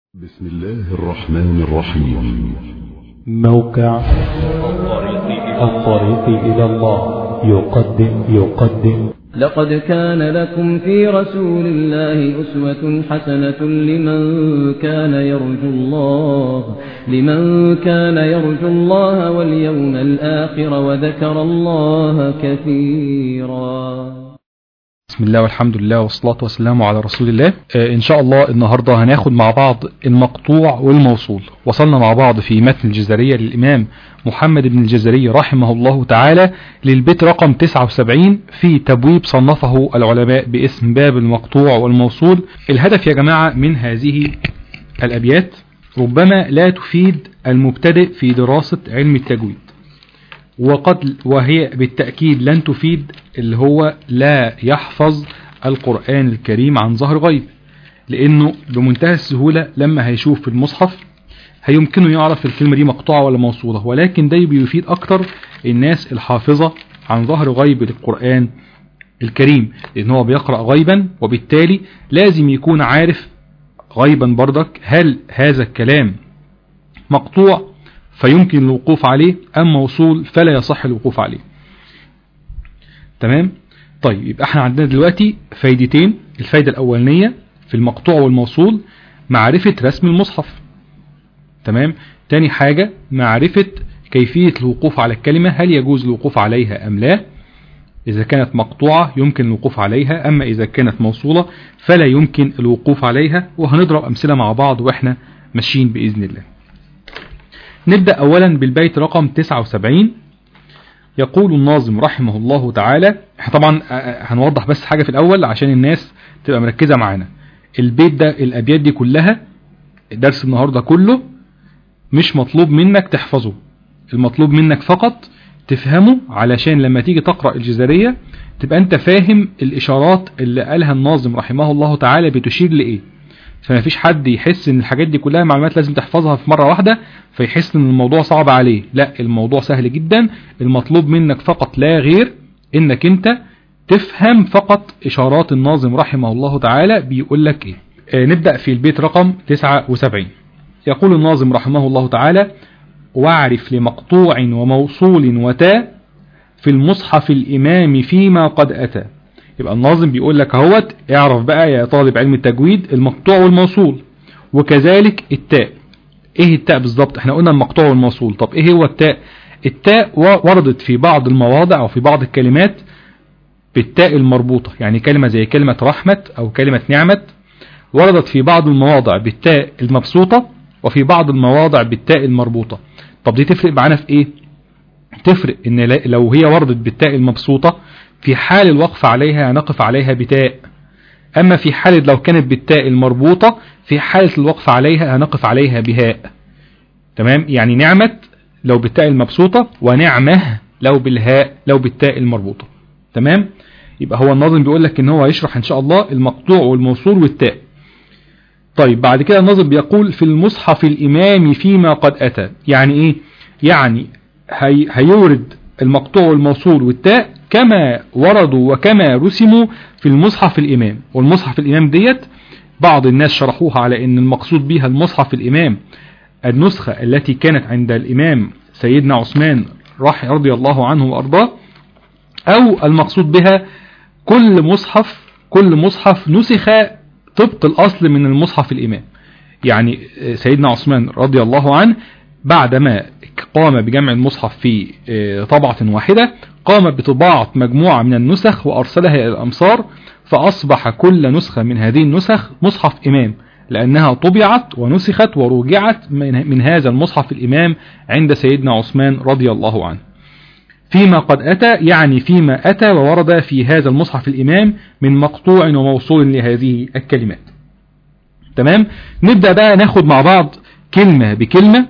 بسم الله الرحمن الرحيم موقع الطريق إلى الله يقدم يقدم لقد كان لكم في رسول الله أسوة حسنة لمن كان يرجو الله لمن كان يرجو الله واليوم الآخر وذكر الله كثيرا بسم الله والحمد لله والصلاة والسلام على رسول الله آه إن شاء الله النهاردة هناخد مع بعض المقطوع والموصول وصلنا مع بعض في متن الجزرية للإمام محمد بن الجزري رحمه الله تعالى للبيت رقم 79 في تبويب صنفه العلماء باسم باب المقطوع والموصول الهدف يا جماعة من هذه الأبيات ربما لا تفيد المبتدئ في دراسة علم التجويد وقد وهي بالتأكيد لن تفيد اللي هو لا يحفظ القرآن الكريم عن ظهر غيب لأنه بمنتهى السهولة لما هيشوف في المصحف هيمكنه يعرف الكلمة دي مقطوعة ولا موصولة ولكن ده بيفيد أكتر الناس الحافظة عن ظهر غيب للقرآن الكريم لأن هو بيقرأ غيبا وبالتالي لازم يكون عارف غيبا بردك هل هذا الكلام مقطوع فيمكن الوقوف عليه أم موصول فلا يصح الوقوف عليه تمام طيب يبقى احنا عندنا دلوقتي فايدتين الفايدة الأولانية في المقطوع والموصول معرفة رسم المصحف تمام تاني حاجة معرفة كيفية الوقوف على الكلمة هل يجوز الوقوف عليها أم لا إذا كانت مقطوعة يمكن الوقوف عليها أما إذا كانت موصولة فلا يمكن الوقوف عليها وهنضرب أمثلة مع بعض وإحنا ماشيين بإذن الله نبدأ أولا بالبيت رقم 79 يقول الناظم رحمه الله تعالى طبعا هنوضح بس حاجة في الأول عشان الناس تبقى مركزة معانا البيت ده الأبيات دي كلها درس النهاردة كله مش مطلوب منك تحفظه المطلوب منك فقط تفهمه علشان لما تيجي تقرأ الجزرية تبقى انت فاهم الإشارات اللي قالها الناظم رحمه الله تعالى بتشير لإيه فما فيش حد يحس ان الحاجات دي كلها معلومات لازم تحفظها في مرة واحدة فيحس ان الموضوع صعب عليه لا الموضوع سهل جدا المطلوب منك فقط لا غير انك انت تفهم فقط اشارات الناظم رحمه الله تعالى بيقول لك ايه آه نبدأ في البيت رقم 79 يقول الناظم رحمه الله تعالى واعرف لمقطوع وموصول وتاء في المصحف الإمام فيما قد أتى يبقى الناظم بيقول لك اهوت اعرف بقى يا طالب علم التجويد المقطوع والموصول وكذلك التاء ايه التاء بالظبط احنا قلنا المقطوع والموصول طب ايه هو التاء التاء وردت في بعض المواضع او في بعض الكلمات بالتاء المربوطة يعني كلمة زي كلمة رحمة او كلمة نعمة وردت في بعض المواضع بالتاء المبسوطة وفي بعض المواضع بالتاء المربوطة طب دي تفرق معانا في ايه تفرق ان لو هي وردت بالتاء المبسوطة في حال الوقف عليها نقف عليها بتاء أما في حالة لو كانت بالتاء المربوطة في حالة الوقف عليها هنقف عليها بهاء تمام يعني نعمة لو بالتاء المبسوطة ونعمة لو بالهاء لو بالتاء المربوطة تمام يبقى هو الناظم بيقول لك ان هو هيشرح ان شاء الله المقطوع والموصول والتاء طيب بعد كده الناظم بيقول في المصحف الإمامي فيما قد أتى يعني ايه يعني هي هيورد المقطوع والموصول والتاء كما وردوا وكما رسموا في المصحف الإمام والمصحف الإمام ديت بعض الناس شرحوها على أن المقصود بها المصحف الإمام النسخة التي كانت عند الإمام سيدنا عثمان رضي الله عنه وأرضاه أو المقصود بها كل مصحف كل مصحف نسخ طبق الأصل من المصحف الإمام يعني سيدنا عثمان رضي الله عنه بعدما قام بجمع المصحف في طبعة واحدة قام بطباعة مجموعة من النسخ وأرسلها إلى الأمصار فأصبح كل نسخة من هذه النسخ مصحف إمام لأنها طبعت ونسخت ورجعت من هذا المصحف الإمام عند سيدنا عثمان رضي الله عنه فيما قد أتى يعني فيما أتى وورد في هذا المصحف الإمام من مقطوع وموصول لهذه الكلمات تمام نبدأ بقى ناخد مع بعض كلمة بكلمة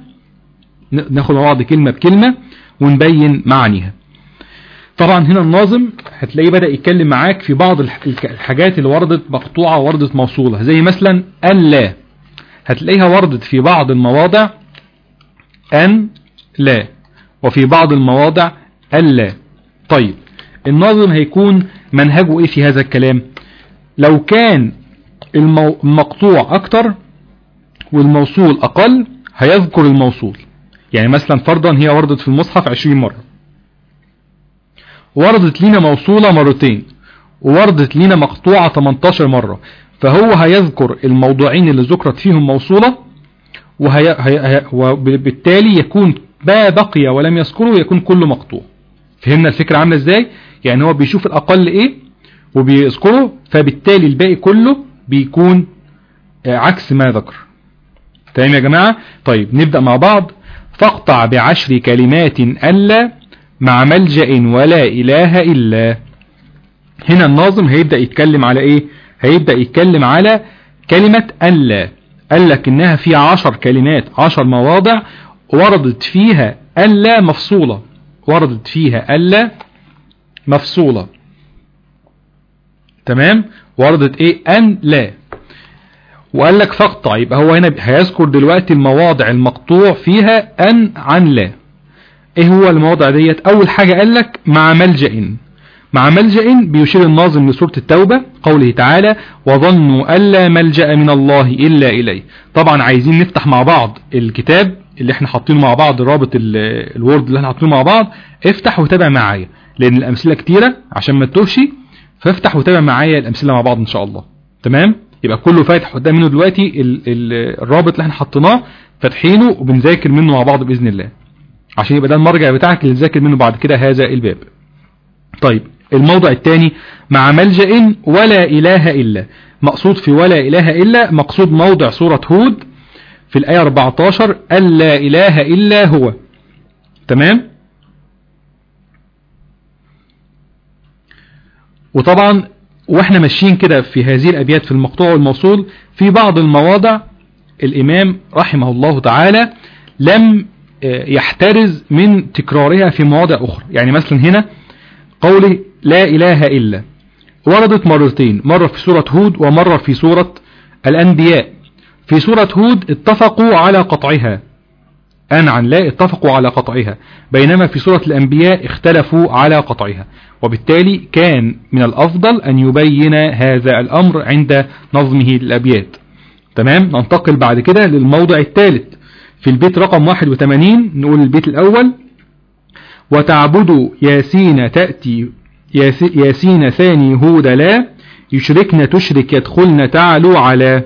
ناخد مع بعض كلمة بكلمة ونبين معانيها طبعا هنا الناظم هتلاقيه بدأ يتكلم معاك في بعض الحاجات اللي وردت مقطوعة ووردت موصولة زي مثلا ألا هتلاقيها وردت في بعض المواضع أن لا وفي بعض المواضع ألا طيب الناظم هيكون منهجه ايه في هذا الكلام لو كان المقطوع اكتر والموصول أقل هيذكر الموصول يعني مثلا فرضا هي وردت في المصحف 20 مرة وردت لنا موصولة مرتين ووردت لنا مقطوعة 18 مرة فهو هيذكر الموضوعين اللي ذكرت فيهم موصولة وهي هي هي وبالتالي يكون ما بقي ولم يذكره يكون كله مقطوع فهمنا الفكرة عاملة ازاي يعني هو بيشوف الأقل ايه وبيذكره فبالتالي الباقي كله بيكون آه، عكس ما ذكر تمام يا جماعة طيب نبدأ مع بعض فاقطع بعشر كلمات ألا مع ملجأ ولا إله إلا هنا الناظم هيبدأ يتكلم على ايه هيبدأ يتكلم على كلمة ألا قال لك انها في عشر كلمات عشر مواضع وردت فيها ألا مفصولة وردت فيها ألا مفصولة تمام وردت ايه أن لا وقال لك فاقطع يبقى هو هنا هيذكر دلوقتي المواضع المقطوع فيها أن عن لا ايه هو المواضع ديت اول حاجة قال لك مع ملجأ مع ملجأ بيشير الناظم لسورة التوبة قوله تعالى وظنوا ألا ملجأ من الله إلا إليه طبعا عايزين نفتح مع بعض الكتاب اللي احنا حاطينه مع بعض رابط ال- الوورد اللي احنا حاطينه مع بعض افتح وتابع معايا لان الامثله كتيره عشان ما تتوهش فافتح وتابع معايا الامثله مع بعض ان شاء الله تمام يبقى كله فاتح قدام منه دلوقتي ال ال الرابط اللي احنا حطيناه فاتحينه وبنذاكر منه مع بعض باذن الله عشان يبقى ده المرجع بتاعك اللي تذاكر منه بعد كده هذا الباب طيب الموضع الثاني مع ملجأ ولا إله إلا مقصود في ولا إله إلا مقصود موضع سورة هود في الآية 14 ألا إله إلا هو تمام وطبعا واحنا ماشيين كده في هذه الأبيات في المقطوع والموصول في بعض المواضع الإمام رحمه الله تعالى لم آه، يحترز من تكرارها في مواضع أخرى يعني مثلا هنا قوله لا إله إلا وردت مرتين مرة في سورة هود ومرة في سورة الأنبياء في سورة هود اتفقوا على قطعها أن عن لا اتفقوا على قطعها بينما في سورة الأنبياء اختلفوا على قطعها وبالتالي كان من الأفضل أن يبين هذا الأمر عند نظمه الأبيات تمام ننتقل بعد كده للموضع الثالث في البيت رقم 81 نقول البيت الأول وتعبدوا ياسين تأتي ياس- ياسين ثاني هود لا يشركن تشرك يدخلن تعلو على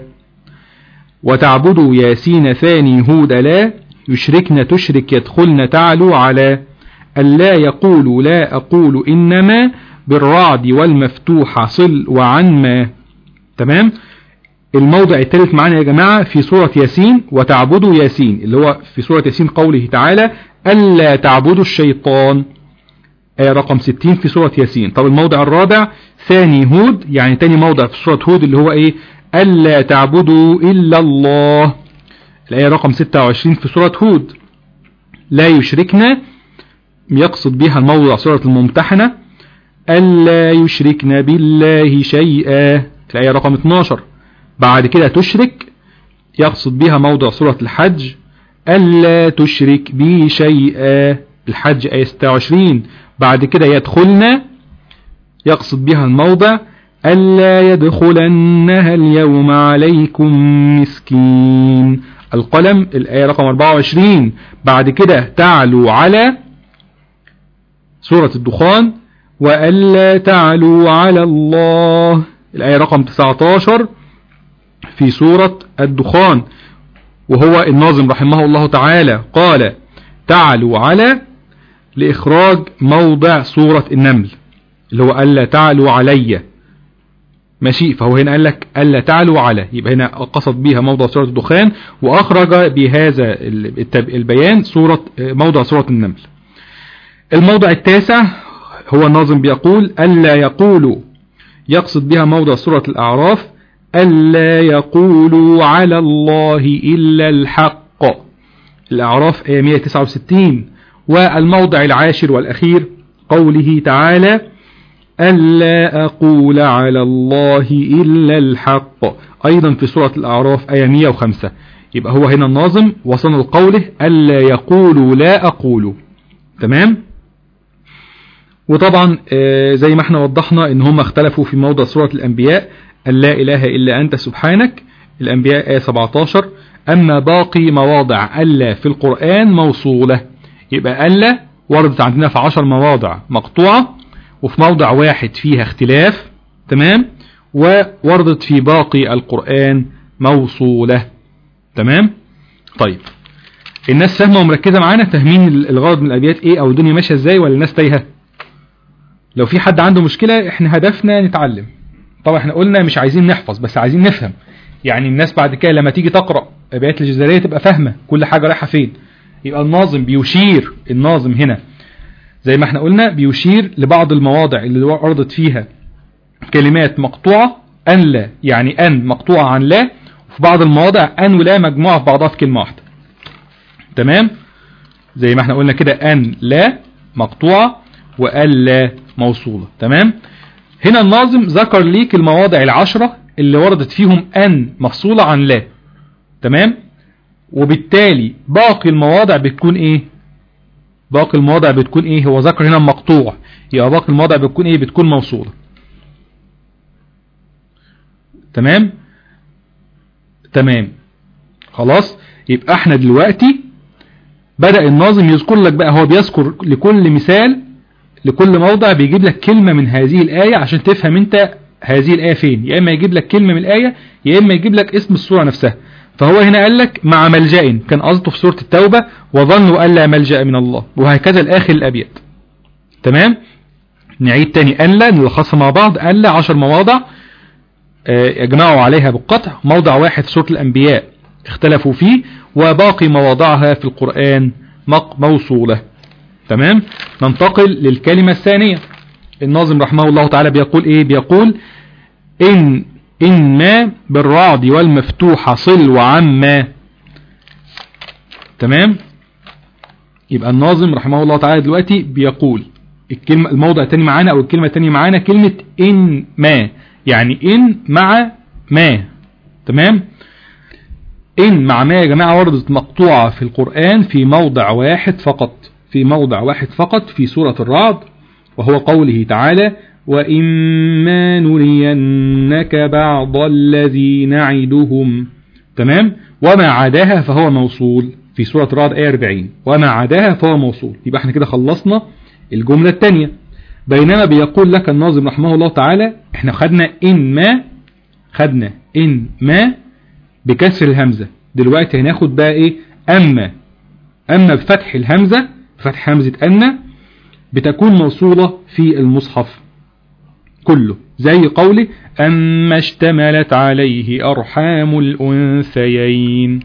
وتعبدوا ياسين ثاني هود لا يشركن تشرك يدخلن تعلو على ألا يقول لا أقول إنما بالرعد والمفتوح صل وعن ما تمام الموضع الثالث معانا يا جماعة في سورة ياسين وتعبدوا ياسين اللي هو في سورة ياسين قوله تعالى ألا تعبدوا الشيطان آية رقم 60 في سورة ياسين طب الموضع الرابع ثاني هود يعني تاني موضع في سورة هود اللي هو ايه ألا تعبدوا إلا الله الآية رقم 26 في سورة هود لا يشركنا يقصد بها الموضع سورة الممتحنة ألا يشركن بالله شيئا الآية رقم 12 بعد كده تشرك يقصد بها موضع سورة الحج ألا تشرك بي شيئا الحج آية 26 بعد كده يدخلنا يقصد بها الموضع ألا يدخلنها اليوم عليكم مسكين القلم الآية رقم 24 بعد كده تعلو على سورة الدخان وألا تعلوا على الله الآية رقم 19 في سورة الدخان وهو الناظم رحمه الله تعالى قال تعلوا على لإخراج موضع سورة النمل اللي هو ألا تعلوا علي ماشي فهو هنا قال لك ألا تعلوا على يبقى هنا قصد بها موضع سورة الدخان وأخرج بهذا التب- البيان سورة موضع سورة النمل الموضع التاسع هو الناظم بيقول ألا يقولوا يقصد بها موضع سورة الأعراف ألا يقولوا على الله إلا الحق الأعراف آية 169 والموضع العاشر والأخير قوله تعالى ألا أقول على الله إلا الحق أيضا في سورة الأعراف آية 105 يبقى هو هنا الناظم وصلنا لقوله ألا يقولوا لا أقول تمام وطبعا آه، زي ما احنا وضحنا ان هم اختلفوا في موضع سورة الأنبياء أن لا إله إلا أنت سبحانك الأنبياء آية 17 أما باقي مواضع ألا في القرآن موصولة يبقى ألا وردت عندنا في عشر مواضع مقطوعة وفي موضع واحد فيها اختلاف تمام ووردت في باقي القرآن موصولة تمام طيب الناس فاهمة ومركزة معانا فاهمين الغرض من الأبيات ايه او الدنيا ماشية ازاي ولا الناس تايهة لو في حد عنده مشكلة احنا هدفنا نتعلم طبعا احنا قلنا مش عايزين نحفظ بس عايزين نفهم يعني الناس بعد كده لما تيجي تقرأ أبيات الجزائرية تبقى فاهمة كل حاجة رايحة فين يبقى الناظم بيشير الناظم هنا زي ما احنا قلنا بيشير لبعض المواضع اللي وردت فيها كلمات مقطوعة أن لا يعني أن مقطوعة عن لا وفي بعض المواضع أن ولا مجموعة في بعضها في كلمة واحدة تمام زي ما احنا قلنا كده أن لا مقطوعة وأن لا موصولة تمام هنا الناظم ذكر ليك المواضع العشرة اللي وردت فيهم أن مفصولة عن لا تمام وبالتالي باقي المواضع بتكون ايه باقي المواضع بتكون ايه هو ذكر هنا مقطوع يبقى باقي المواضع بتكون ايه بتكون موصولة تمام تمام خلاص يبقى احنا دلوقتي بدأ الناظم يذكر لك بقى هو بيذكر لكل مثال لكل موضع بيجيب لك كلمة من هذه الآية عشان تفهم انت هذه الآية فين يا إما يجيب لك كلمة من الآية يا إما يجيب لك اسم السورة نفسها فهو هنا قال لك مع ملجأ كان قصده في سورة التوبة وظنوا ألا ملجأ من الله وهكذا الآخر الأبيات تمام نعيد تاني ألا نلخصها مع بعض ألا عشر مواضع يجمعوا عليها بالقطع موضع واحد في سورة الأنبياء اختلفوا فيه وباقي مواضعها في القرآن موصولة تمام ننتقل للكلمة الثانية الناظم رحمه الله تعالى بيقول ايه بيقول ان إن ما بالرعد والمفتوح صل وعما تمام يبقى الناظم رحمه الله تعالى دلوقتي بيقول الكلمة الموضع الثاني معانا او الكلمة الثانية معانا كلمة ان ما يعني ان مع ما تمام ان مع ما يا جماعة وردت مقطوعة في القرآن في موضع واحد فقط في موضع واحد فقط في سورة الرعد وهو قوله تعالى وإما نرينك بعض الذي نعدهم تمام وما عداها فهو موصول في سورة رعد آية 40 وما عداها فهو موصول يبقى احنا كده خلصنا الجملة الثانية بينما بيقول لك الناظم رحمه الله تعالى احنا خدنا إن ما خدنا إن ما بكسر الهمزة دلوقتي هناخد بقى ايه أما أما بفتح الهمزة بفتح همزة أن بتكون موصولة في المصحف كله زي قوله أما اشتملت عليه أرحام الأنثيين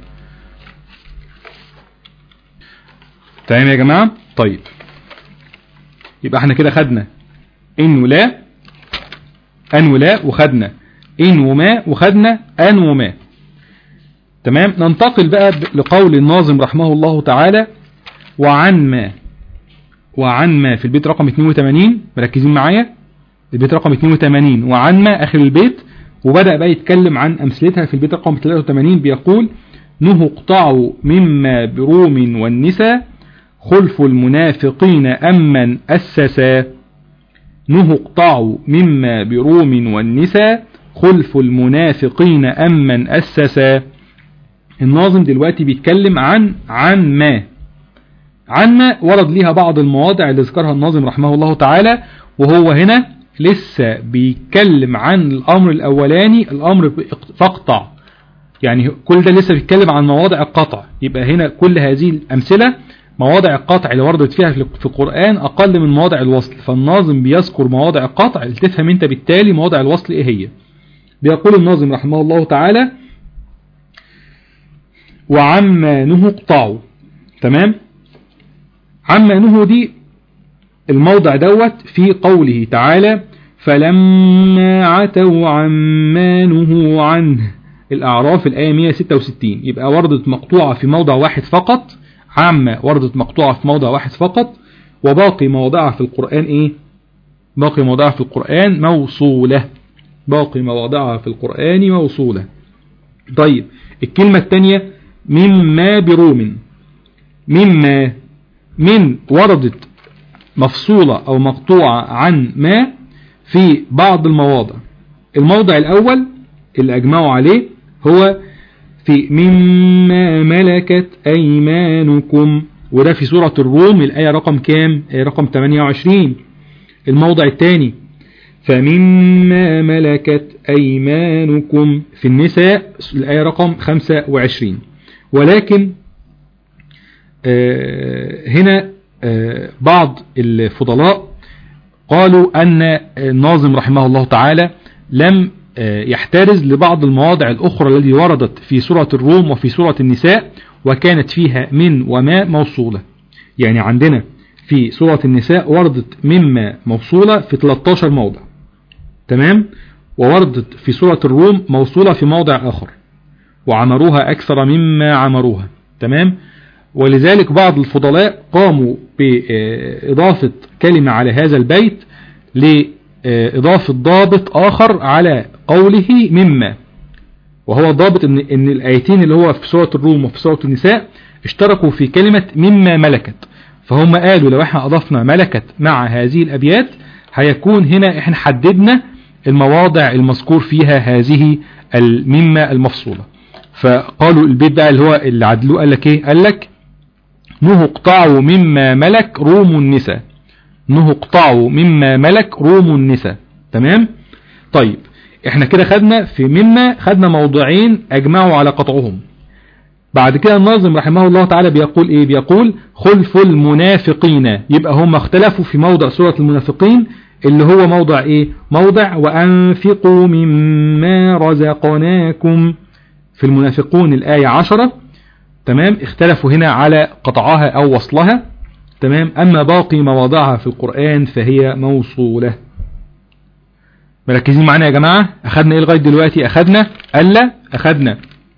تمام يا جماعة طيب يبقى احنا كده خدنا إن ولا أن ولا وخدنا إن وما وخدنا أن وما تمام ننتقل بقى لقول الناظم رحمه الله تعالى وعن ما وعن ما في البيت رقم 82 مركزين معايا البيت رقم 82 وعن ما آخر البيت وبدأ بقى يتكلم عن أمثلتها في البيت رقم 83 بيقول نهوا اقطعوا مما بروم والنساء خلف المنافقين أمن أسسا نهوا اقطعوا مما بروم والنساء خلف المنافقين أمن أسسا الناظم دلوقتي بيتكلم عن عن ما عن ما ورد ليها بعض المواضع اللي ذكرها الناظم رحمه الله تعالى وهو هنا لسه بيتكلم عن الأمر الأولاني الأمر فاقطع يعني كل ده لسه بيتكلم عن مواضع القطع يبقى هنا كل هذه الأمثلة مواضع القطع اللي وردت فيها في القرآن أقل من مواضع الوصل فالناظم بيذكر مواضع القطع اللي تفهم انت بالتالي مواضع الوصل ايه هي بيقول الناظم رحمه الله تعالى وعما نهوا اقطعوا تمام عما نهوا دي الموضع دوت في قوله تعالى فلما عتوا عما نهوا عنه الأعراف الآية 166 يبقى وردت مقطوعة في موضع واحد فقط عامة وردت مقطوعة في موضع واحد فقط وباقي مواضعها في القرآن ايه باقي مواضعها في القرآن موصولة باقي مواضعها في القرآن موصولة طيب الكلمة الثانية مما بروم مما من وردت مفصولة أو مقطوعة عن ما في بعض المواضع الموضع الأول اللي أجمعوا عليه هو في مما ملكت أيمانكم وده في سورة الروم الآية رقم كام آية رقم 28 الموضع الثاني فمما ملكت أيمانكم في النساء الآية رقم 25 ولكن آه هنا آه بعض الفضلاء قالوا أن الناظم رحمه الله تعالى لم آه يحترز لبعض المواضع الأخرى التي وردت في سورة الروم وفي سورة النساء وكانت فيها من وما موصولة يعني عندنا في سورة النساء وردت مما موصولة في 13 موضع تمام ووردت في سورة الروم موصولة في موضع آخر وعمروها أكثر مما عمروها تمام ولذلك بعض الفضلاء قاموا بإضافة كلمة على هذا البيت لإضافة ضابط آخر على قوله مما وهو ضابط إن, إن الآيتين اللي هو في سورة الروم وفي سورة النساء اشتركوا في كلمة مما ملكت فهم قالوا لو احنا أضفنا ملكت مع هذه الأبيات هيكون هنا احنا حددنا المواضع المذكور فيها هذه المما المفصولة فقالوا البيت بقى اللي هو اللي عدلوه قال لك ايه قال لك نهوا اقطعوا مما ملك روم النساء نهوا اقطعوا مما ملك روم النساء تمام طيب احنا كده خدنا في مما خدنا موضوعين اجمعوا على قطعهم بعد كده الناظم رحمه الله تعالى بيقول ايه بيقول خلف المنافقين يبقى هم اختلفوا في موضع سورة المنافقين اللي هو موضع ايه موضع وانفقوا مما رزقناكم في المنافقون الآية عشرة تمام اختلفوا هنا على قطعها او وصلها تمام اما باقي مواضعها في القرآن فهي موصولة مركزين معانا يا جماعة اخدنا ايه لغاية دلوقتي اخدنا الا اخدنا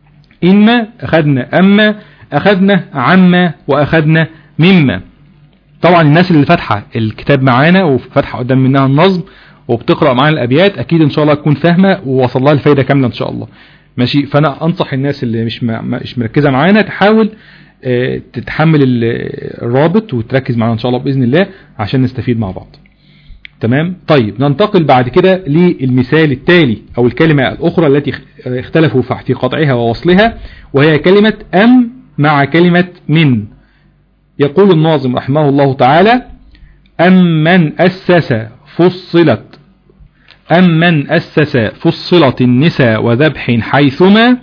إما أخذنا أما أخذنا عما وأخذنا مما طبعا الناس اللي فاتحة الكتاب معانا وفاتحة قدام منها النظم وبتقرأ معانا الأبيات أكيد إن شاء الله تكون فاهمة ووصل لها الفايدة كاملة إن شاء الله ماشي فأنا أنصح الناس اللي مش مش مركزة معانا تحاول اه تتحمل الرابط وتركز معانا إن شاء الله بإذن الله عشان نستفيد مع بعض تمام طيب ننتقل بعد كده للمثال التالي او الكلمة الاخرى التي اختلفوا في قطعها ووصلها وهي كلمة ام مع كلمة من يقول الناظم رحمه الله تعالى ام من اسس فصلت ام من اسس فصلت النساء وذبح حيثما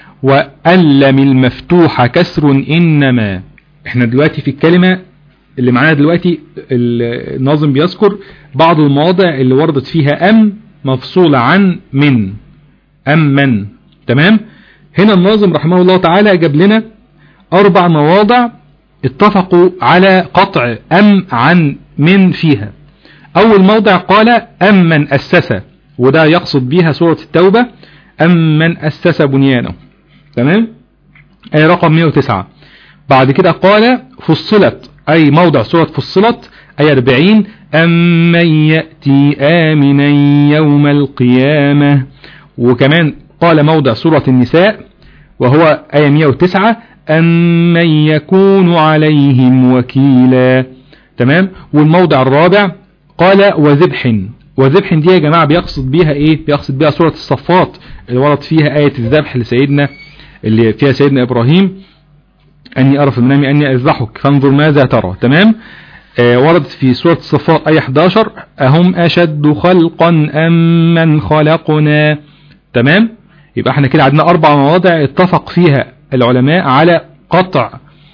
وألم المفتوح كسر إنما احنا دلوقتي في الكلمة اللي معانا دلوقتي الناظم بيذكر بعض المواضع اللي وردت فيها أم مفصولة عن من أم من تمام هنا الناظم رحمه الله تعالى جاب لنا أربع مواضع اتفقوا على قطع أم عن من فيها أول موضع قال أم من أسس وده يقصد بيها سورة التوبة أم من أسس بنيانه تمام أي رقم 109 بعد كده قال فصلت أي موضع سورة فصلت أي 40 أمن يأتي آمنا يوم القيامة وكمان قال موضع سورة النساء وهو آية 109 أمن يكون عليهم وكيلا تمام والموضع الرابع قال وذبح وذبح دي يا جماعة بيقصد بيها ايه بيقصد بيها سورة الصفات اللي ورد فيها آية الذبح لسيدنا اللي فيها سيدنا إبراهيم أني أرى في المنام أني أذبحك فانظر ماذا ترى تمام آه وردت في سورة الصفات آية 11 أهم أشد خلقا أم من خلقنا تمام يبقى احنا كده عندنا أربع مواضع اتفق فيها العلماء على قطع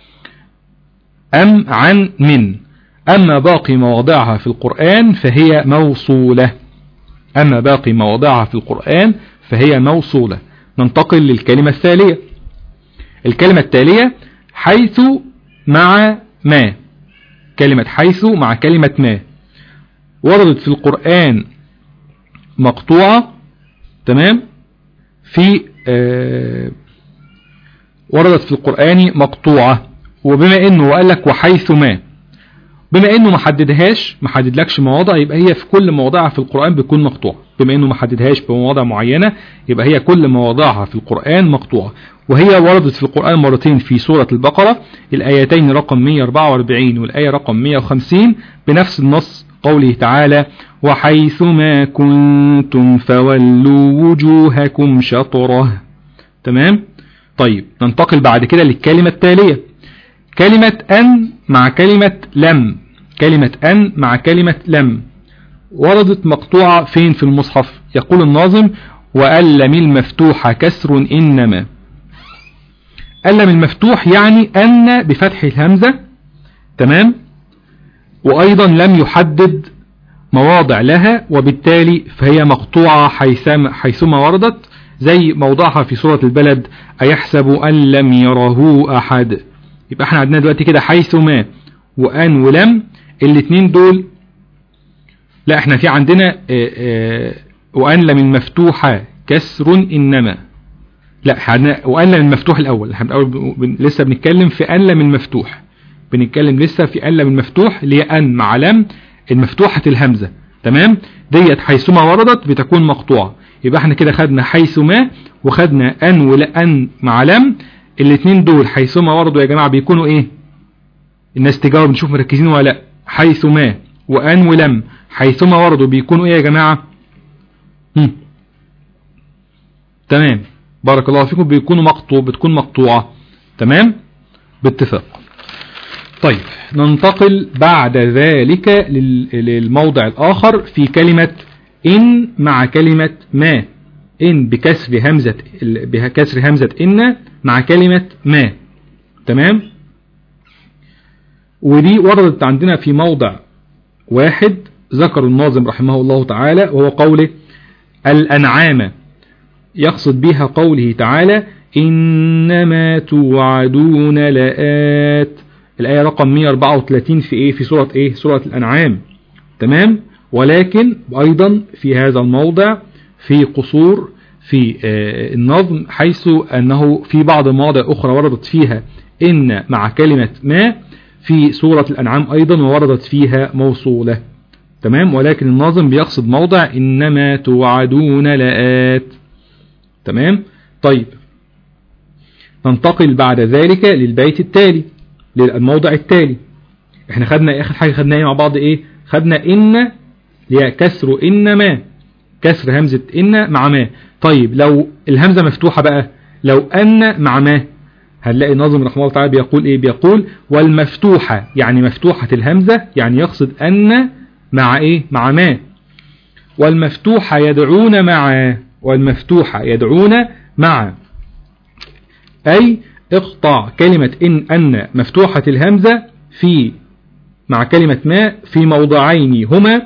أم عن من أما باقي مواضعها في القرآن فهي موصولة أما باقي مواضعها في القرآن فهي موصولة ننتقل للكلمة الثانية الكلمة التالية حيث مع ما كلمة حيث مع كلمة ما وردت في القرآن مقطوعة تمام في آه وردت في القرآن مقطوعة وبما انه وقال لك وحيث ما بما انه ما حددهاش ما حددلكش مواضع يبقى هي في كل مواضعها في القرآن بتكون مقطوعة بما انه ما حددهاش بمواضع معينة يبقى هي كل مواضعها في القرآن مقطوعة وهي وردت في القرآن مرتين في سورة البقرة الآيتين رقم 144 والآية رقم 150 بنفس النص قوله تعالى وحيث ما كنتم فولوا وجوهكم شطره تمام طيب ننتقل بعد كده للكلمة التالية كلمة أن مع كلمة لم كلمة أن مع كلمة لم وردت مقطوعة فين في المصحف يقول الناظم وألم المفتوح كسر إنما ألم المفتوح يعني أن بفتح الهمزة تمام وأيضا لم يحدد مواضع لها وبالتالي فهي مقطوعة حيثما, حيثما وردت زي موضعها في سورة البلد أيحسب أن لم يره أحد يبقى احنا عندنا دلوقتي كده حيثما وأن ولم الاتنين دول لا احنا في عندنا اه اه وأن لم المفتوحة كسر إنما لا احنا وأن لم المفتوح الأول احنا بن لسه بنتكلم في أن لم المفتوح بنتكلم لسه في أن لم المفتوح اللي هي أن مع لم المفتوحة الهمزة تمام ديت حيثما وردت بتكون مقطوعة يبقى احنا كده خدنا حيثما وخدنا أن ولأن مع لم الاثنين دول حيثما وردوا يا جماعة بيكونوا ايه الناس تجاوب نشوف مركزين ولا لا حيثما وأن ولم حيثما وردوا بيكونوا ايه يا جماعة هم. تمام بارك الله فيكم بيكونوا مقطوع بتكون مقطوعة تمام باتفاق طيب ننتقل بعد ذلك للموضع الآخر في كلمة إن مع كلمة ما إن بكسر همزة بكسر همزة إن مع كلمة ما تمام ودي وردت عندنا في موضع واحد ذكر الناظم رحمه الله تعالى وهو قوله الأنعام يقصد بها قوله تعالى إنما توعدون لآت الآية رقم 134 في إيه في سورة إيه سورة الأنعام تمام ولكن أيضا في هذا الموضع في قصور في آه النظم حيث أنه في بعض المواضع أخرى وردت فيها إن مع كلمة ما في سورة الأنعام أيضا ووردت فيها موصولة تمام ولكن الناظم بيقصد موضع إنما توعدون لآت تمام طيب ننتقل بعد ذلك للبيت التالي للموضع التالي احنا خدنا اخر حاجة خدناها مع بعض ايه خدنا ان هي كسر ان ما كسر همزة ان مع ما طيب لو الهمزة مفتوحة بقى لو ان مع ما هنلاقي الناظم رحمه الله تعالى بيقول ايه بيقول والمفتوحة يعني مفتوحة الهمزة يعني يقصد ان مع ايه مع ما والمفتوحة يدعون مع والمفتوحة يدعون مع أي اقطع كلمة إن أن مفتوحة الهمزة في مع كلمة ما في موضعين هما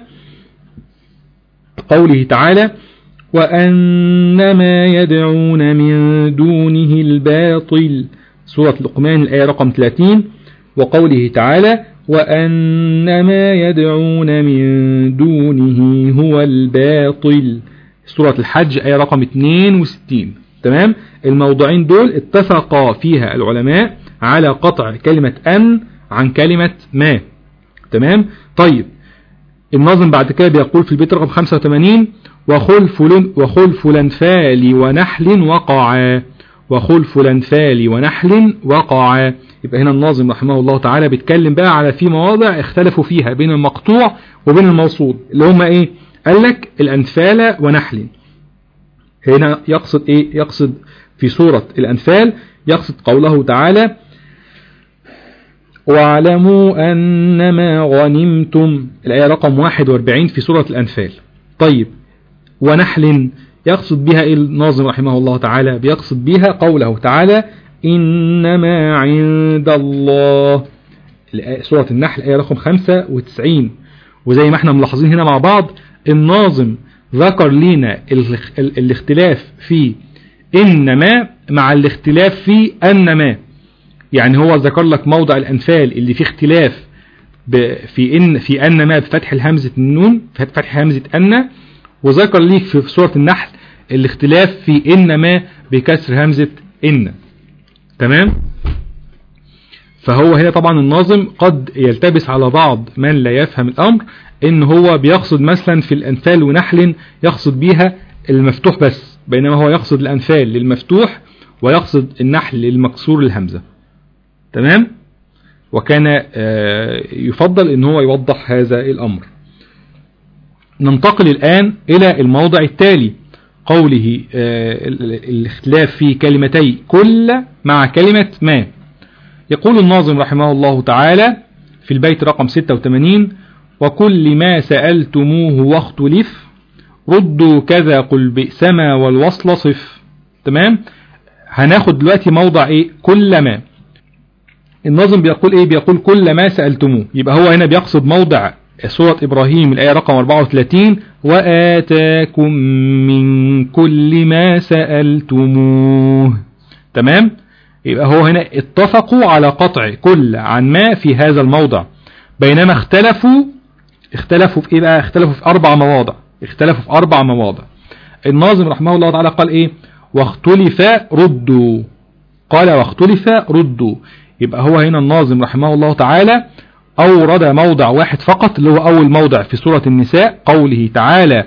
قوله تعالى وأن ما يدعون من دونه الباطل سورة لقمان الآية رقم 30 وقوله تعالى وأن ما يدعون من دونه هو الباطل سورة الحج آية رقم 62 تمام الموضوعين دول اتفقا فيها العلماء على قطع كلمة أن عن كلمة ما تمام طيب الناظم بعد كده بيقول في البيت رقم 85 وخلف وخلف لنفال ونحل وقعا وخلف لنفال ونحل وقعا يبقى هنا الناظم رحمه الله تعالى بيتكلم بقى على في مواضع اختلفوا فيها بين المقطوع وبين الموصول اللي هم ايه قال لك الأنفال ونحل هنا يقصد ايه يقصد في سورة الأنفال يقصد قوله تعالى واعلموا أنما غنمتم الآية رقم 41 في سورة الأنفال طيب ونحل يقصد بها الناظم رحمه الله تعالى بيقصد بها قوله تعالى إنما عند الله سورة النحل آية رقم 95 وزي ما احنا ملاحظين هنا مع بعض الناظم ذكر لنا الاختلاف في إنما مع الاختلاف في أنما يعني هو ذكر لك موضع الأنفال اللي فيه اختلاف في إن في أنما بفتح الهمزة النون فتح همزة أن وذكر ليك في سورة النحل الاختلاف في إنما بكسر همزة إن تمام فهو هنا طبعا الناظم قد يلتبس على بعض من لا يفهم الأمر ان هو بيقصد مثلا في الأنفال ونحل يقصد بيها المفتوح بس بينما هو يقصد الأنفال للمفتوح ويقصد النحل للمكسور الهمزة تمام وكان يفضل ان هو يوضح هذا الأمر ننتقل الآن إلى الموضع التالي قوله آه، ال- ال- الاختلاف في كلمتي كل مع كلمة ما يقول الناظم رحمه الله تعالى في البيت رقم 86 وكل ما سألتموه واختلف ردوا كذا قل بئسما والوصل صف تمام هناخد دلوقتي موضع ايه كل ما الناظم بيقول ايه بيقول كل ما سألتموه يبقى هو هنا بيقصد موضع سورة إبراهيم الآية رقم 34 وآتاكم من كل ما سألتموه تمام يبقى هو هنا اتفقوا على قطع كل عن ما في هذا الموضع بينما اختلفوا اختلفوا في ايه بقى اختلفوا في اربع مواضع اختلفوا في اربع مواضع الناظم رحمه الله تعالى قال ايه واختلف ردوا قال واختلف ردوا يبقى هو هنا الناظم رحمه الله تعالى أورد موضع واحد فقط اللي هو أول موضع في سورة النساء قوله تعالى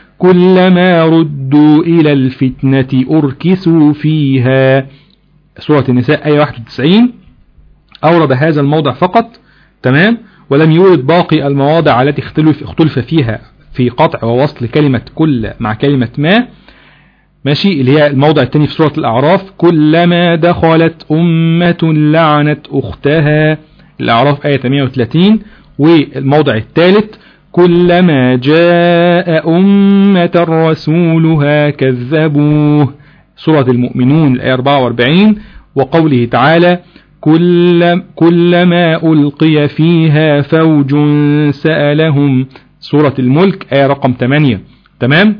كلما ردوا إلى الفتنة أركسوا فيها سورة النساء آية 91 أورد هذا الموضع فقط تمام ولم يورد باقي المواضع التي اختلف, اختلف فيها في قطع ووصل كلمة كل مع كلمة ما ماشي اللي هي الموضع الثاني في سورة الأعراف كلما دخلت أمة لعنت أختها الأعراف آية 130 والموضع الثالث كلما جاء أمة رسولها كذبوه سورة المؤمنون الآية 44 وقوله تعالى كل كلما ألقي فيها فوج سألهم سورة الملك آية رقم 8 تمام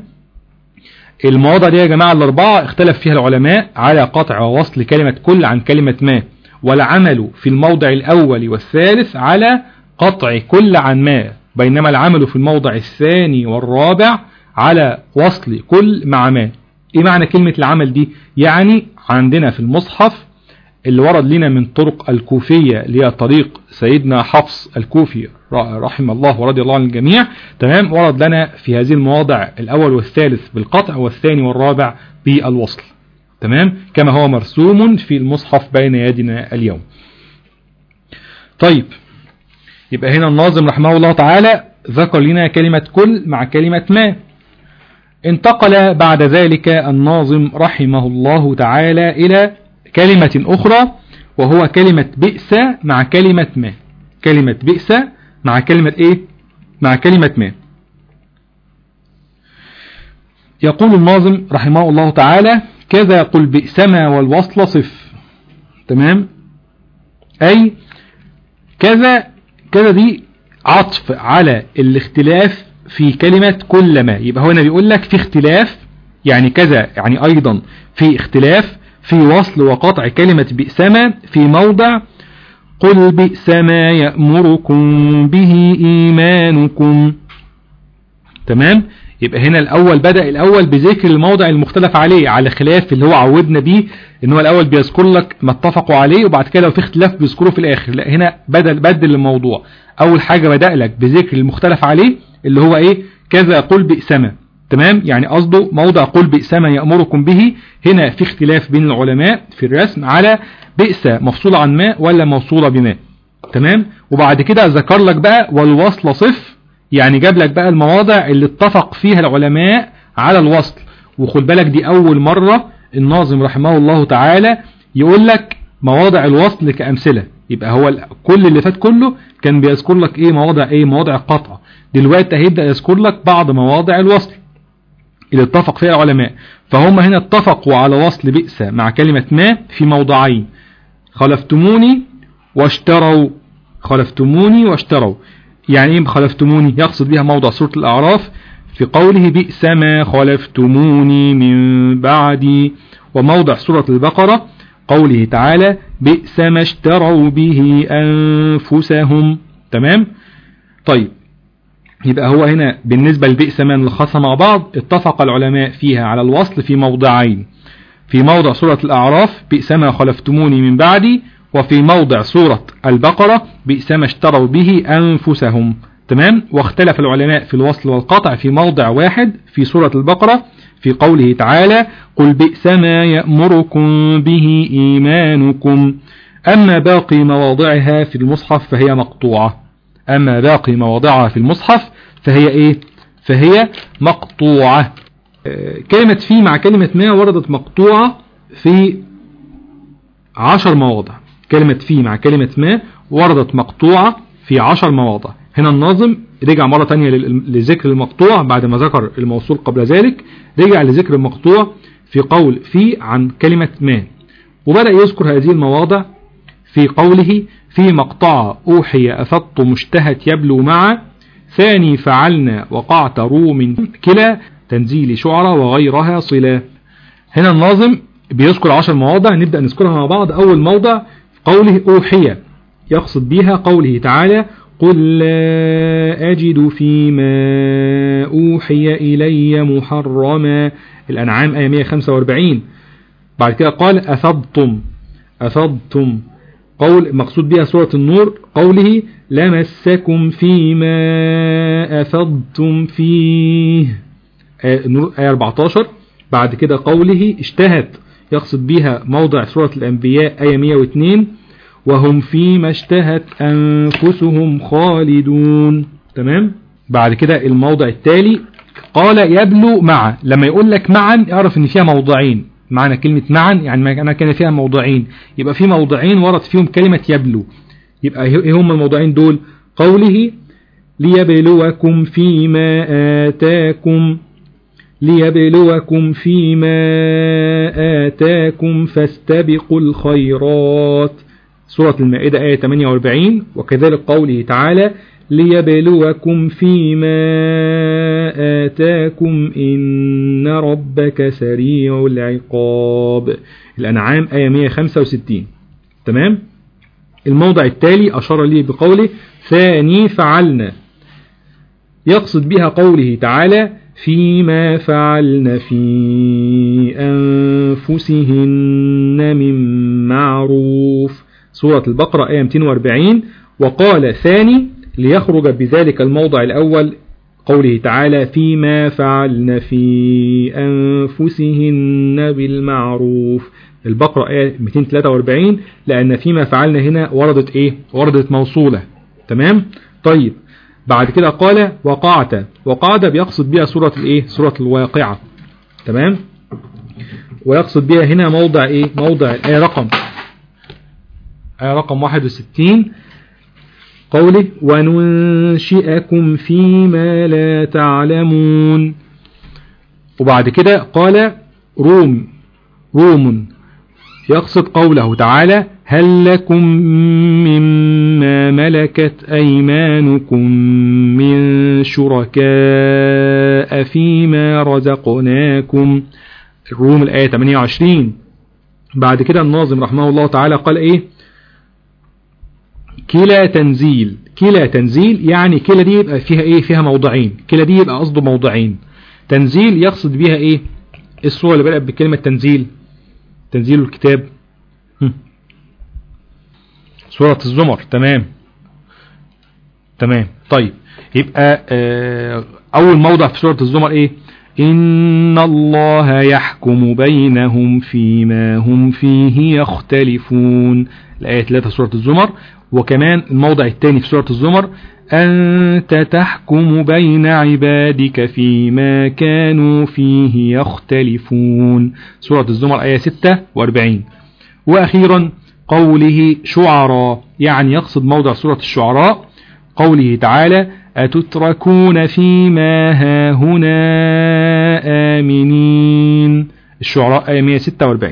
المواضع دي يا جماعة الأربعة اختلف فيها العلماء على قطع ووصل كلمة كل عن كلمة ما والعمل في الموضع الأول والثالث على قطع كل عن ما بينما العمل في الموضع الثاني والرابع على وصل كل مع ما ايه معنى كلمة العمل دي يعني عندنا في المصحف اللي ورد لنا من طرق الكوفية اللي هي طريق سيدنا حفص الكوفي رحمه الله ورضي الله عن الجميع تمام ورد لنا في هذه المواضع الأول والثالث بالقطع والثاني والرابع بالوصل تمام كما هو مرسوم في المصحف بين يدنا اليوم طيب يبقى هنا الناظم رحمه الله تعالى ذكر لنا كلمة كل مع كلمة ما انتقل بعد ذلك الناظم رحمه الله تعالى إلى كلمة أخرى وهو كلمة بئس مع كلمة ما كلمة بئس مع كلمة إيه مع كلمة ما يقول الناظم رحمه الله تعالى كذا قل بئسما والوصل صف تمام أي كذا كذا دي عطف على الاختلاف في كلمة كل ما يبقى هنا بيقول لك في اختلاف يعني كذا يعني أيضا في اختلاف في وصل وقطع كلمة بئسما في موضع قل بئس ما يأمركم به إيمانكم تمام يبقى هنا الأول بدأ الأول بذكر الموضع المختلف عليه على خلاف اللي هو عودنا بيه ان هو الأول بيذكر لك ما اتفقوا عليه وبعد كده لو في اختلاف بيذكره في الآخر لا هنا بدل بدل الموضوع أول حاجة بدأ لك بذكر المختلف عليه اللي هو ايه كذا قل بئسما تمام يعني قصده موضع قل بئس ما يأمركم به هنا في اختلاف بين العلماء في الرسم على بئس مفصولة عن ما ولا موصولة بما تمام وبعد كده ذكر لك بقى والوصل صف يعني جاب لك بقى المواضع اللي اتفق فيها العلماء على الوصل وخد بالك دي أول مرة الناظم رحمه الله تعالى يقول لك مواضع الوصل كأمثلة يبقى هو كل اللي فات كله كان بيذكر لك ايه مواضع ايه مواضع القطع دلوقتي هيبدأ يذكر لك بعض مواضع الوصل اللي اتفق فيها العلماء فهم هنا اتفقوا على وصل بئس مع كلمة ما في موضعين خلفتموني واشتروا خلفتموني واشتروا يعني ايه خلفتموني يقصد بها موضع سورة الأعراف في قوله بئس ما خلفتموني من بعدي وموضع سورة البقرة قوله تعالى بئس ما اشتروا به أنفسهم تمام طيب يبقى هو هنا بالنسبة لبئس ما نلخصها مع بعض اتفق العلماء فيها على الوصل في موضعين في موضع سورة الأعراف بئس ما خلفتموني من بعدي وفي موضع سورة البقرة بئس ما اشتروا به أنفسهم تمام واختلف العلماء في الوصل والقطع في موضع واحد في سورة البقرة في قوله تعالى قل بئس ما يأمركم به إيمانكم أما باقي مواضعها في المصحف فهي مقطوعة أما باقي مواضعها في المصحف فهي إيه فهي مقطوعة آه، كلمة في مع كلمة ما وردت مقطوعة في عشر مواضع كلمة في مع كلمة ما وردت مقطوعة في عشر مواضع هنا الناظم رجع مرة تانية لل- لذكر المقطوع بعد ما ذكر الموصول قبل ذلك رجع لذكر المقطوع في قول في عن كلمة ما وبدأ يذكر هذه المواضع في قوله في مقطع أوحي أفضت مشتهت يبلو مع ثاني فعلنا وقعت روم كلا تنزيل شعرى وغيرها صلا هنا الناظم بيذكر عشر مواضع نبدأ نذكرها مع بعض أول موضع قوله أوحي يقصد بها قوله تعالى قل لا أجد فيما أوحي إلي محرما الأنعام آية 145 بعد كده قال أفضتم أفضتم قول مقصود بها سورة النور قوله لمسكم فيما أفضتم فيه آية النور آية 14 بعد كده قوله اشتهت يقصد بها موضع سورة الأنبياء آية 102 وهم فيما اشتهت أنفسهم خالدون تمام بعد كده الموضع التالي قال يبلو مع لما يقول لك معا اعرف ان فيها موضعين معنى كلمة معا يعني معنى كان فيها موضعين يبقى في موضعين ورد فيهم كلمة يبلو يبقى ايه هم الموضعين دول قوله ليبلوكم فيما آتاكم ليبلوكم فيما آتاكم فاستبقوا الخيرات سورة المائدة آية 48 وكذلك قوله تعالى ليبلوكم فيما آتاكم إن ربك سريع العقاب الأنعام آية 165 تمام الموضع التالي أشار لي بقوله ثاني فعلنا يقصد بها قوله تعالى فيما فعلن في أنفسهن من معروف سورة البقرة آية 240 وقال ثاني ليخرج بذلك الموضع الأول قوله تعالى فيما فعلن في أنفسهن بالمعروف البقرة آية 243 لأن فيما فعلنا هنا وردت إيه وردت موصولة تمام طيب بعد كده قال وقعت وقعت بيقصد بها سورة الإيه سورة الواقعة تمام ويقصد بها هنا موضع إيه موضع الآية رقم آية رقم 61 قوله وننشئكم فيما لا تعلمون وبعد كده قال روم روم يقصد قوله تعالى هل لكم مما ملكت أيمانكم من شركاء فيما رزقناكم الروم الآية 28 بعد كده الناظم رحمه الله تعالى قال ايه كلا تنزيل كلا تنزيل يعني كلا دي يبقى فيها ايه فيها موضعين كلا دي يبقى قصده موضعين تنزيل يقصد بيها ايه الصورة اللي بدأت بكلمة تنزيل تنزيل الكتاب هم. سورة الزمر تمام تمام طيب يبقى آه اول موضع في سورة الزمر ايه إن الله يحكم بينهم فيما هم فيه يختلفون الآية 3 سورة الزمر وكمان الموضع الثاني في سورة الزمر أنت تحكم بين عبادك فيما كانوا فيه يختلفون سورة الزمر آية 46 وأخيرا قوله شعراء يعني يقصد موضع سورة الشعراء قوله تعالى أتتركون فيما هاهنا آمنين الشعراء آية 146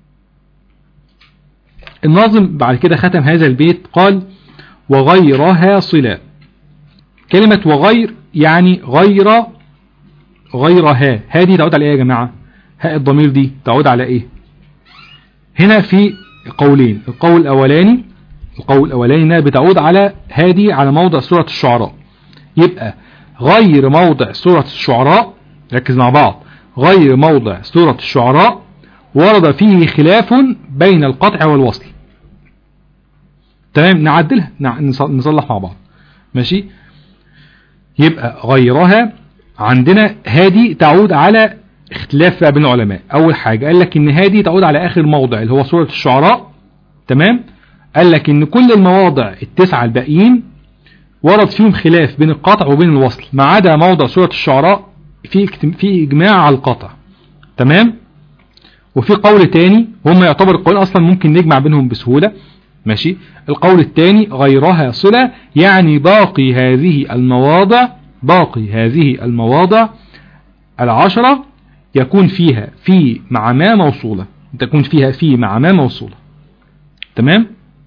الناظم بعد كده ختم هذا البيت قال وغيرها صلة كلمة وغير يعني غير غيرها هذه تعود على ايه يا جماعة هاء الضمير دي تعود على ايه هنا في قولين القول الاولاني القول الاولاني بتعود على هذه على موضع سورة الشعراء يبقى غير موضع سورة الشعراء ركز مع بعض غير موضع سورة الشعراء ورد فيه خلاف بين القطع والوصل تمام نعدلها نصلح مع بعض ماشي يبقى غيرها عندنا هذه تعود على اختلاف بين العلماء اول حاجة قال لك ان هذه تعود على اخر موضع اللي هو سورة الشعراء تمام قال لك ان كل المواضع التسعة الباقيين ورد فيهم خلاف بين القطع وبين الوصل ما عدا موضع سورة الشعراء في اجتم- في إجماع على القطع تمام وفي قول تاني وهم يعتبر القول أصلا ممكن نجمع بينهم بسهولة ماشي القول الثاني غيرها صلة يعني باقي هذه المواضع باقي هذه المواضع العشرة يكون فيها في مع ما موصولة تكون فيها في مع ما موصولة تمام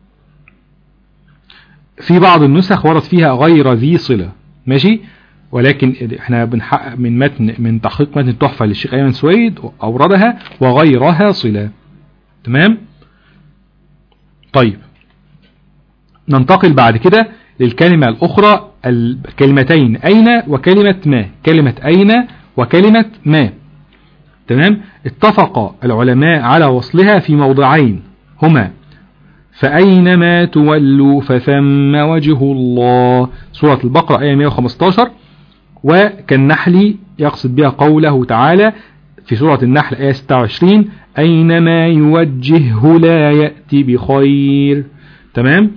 في بعض النسخ ورد فيها غير ذي صلة ماشي ولكن احنا بنحقق من متن من تحقيق متن التحفة للشيخ أيمن سويد أوردها وغيرها صلة تمام طيب ننتقل بعد كده للكلمة الأخرى الكلمتين أين وكلمة ما كلمة أين وكلمة ما تمام اتفق العلماء على وصلها في موضعين هما فأينما تولوا فثم وجه الله سورة البقرة آية 115 وكالنحل يقصد بها قوله تعالى في سورة النحل آية 26 أينما يوجهه لا يأتي بخير تمام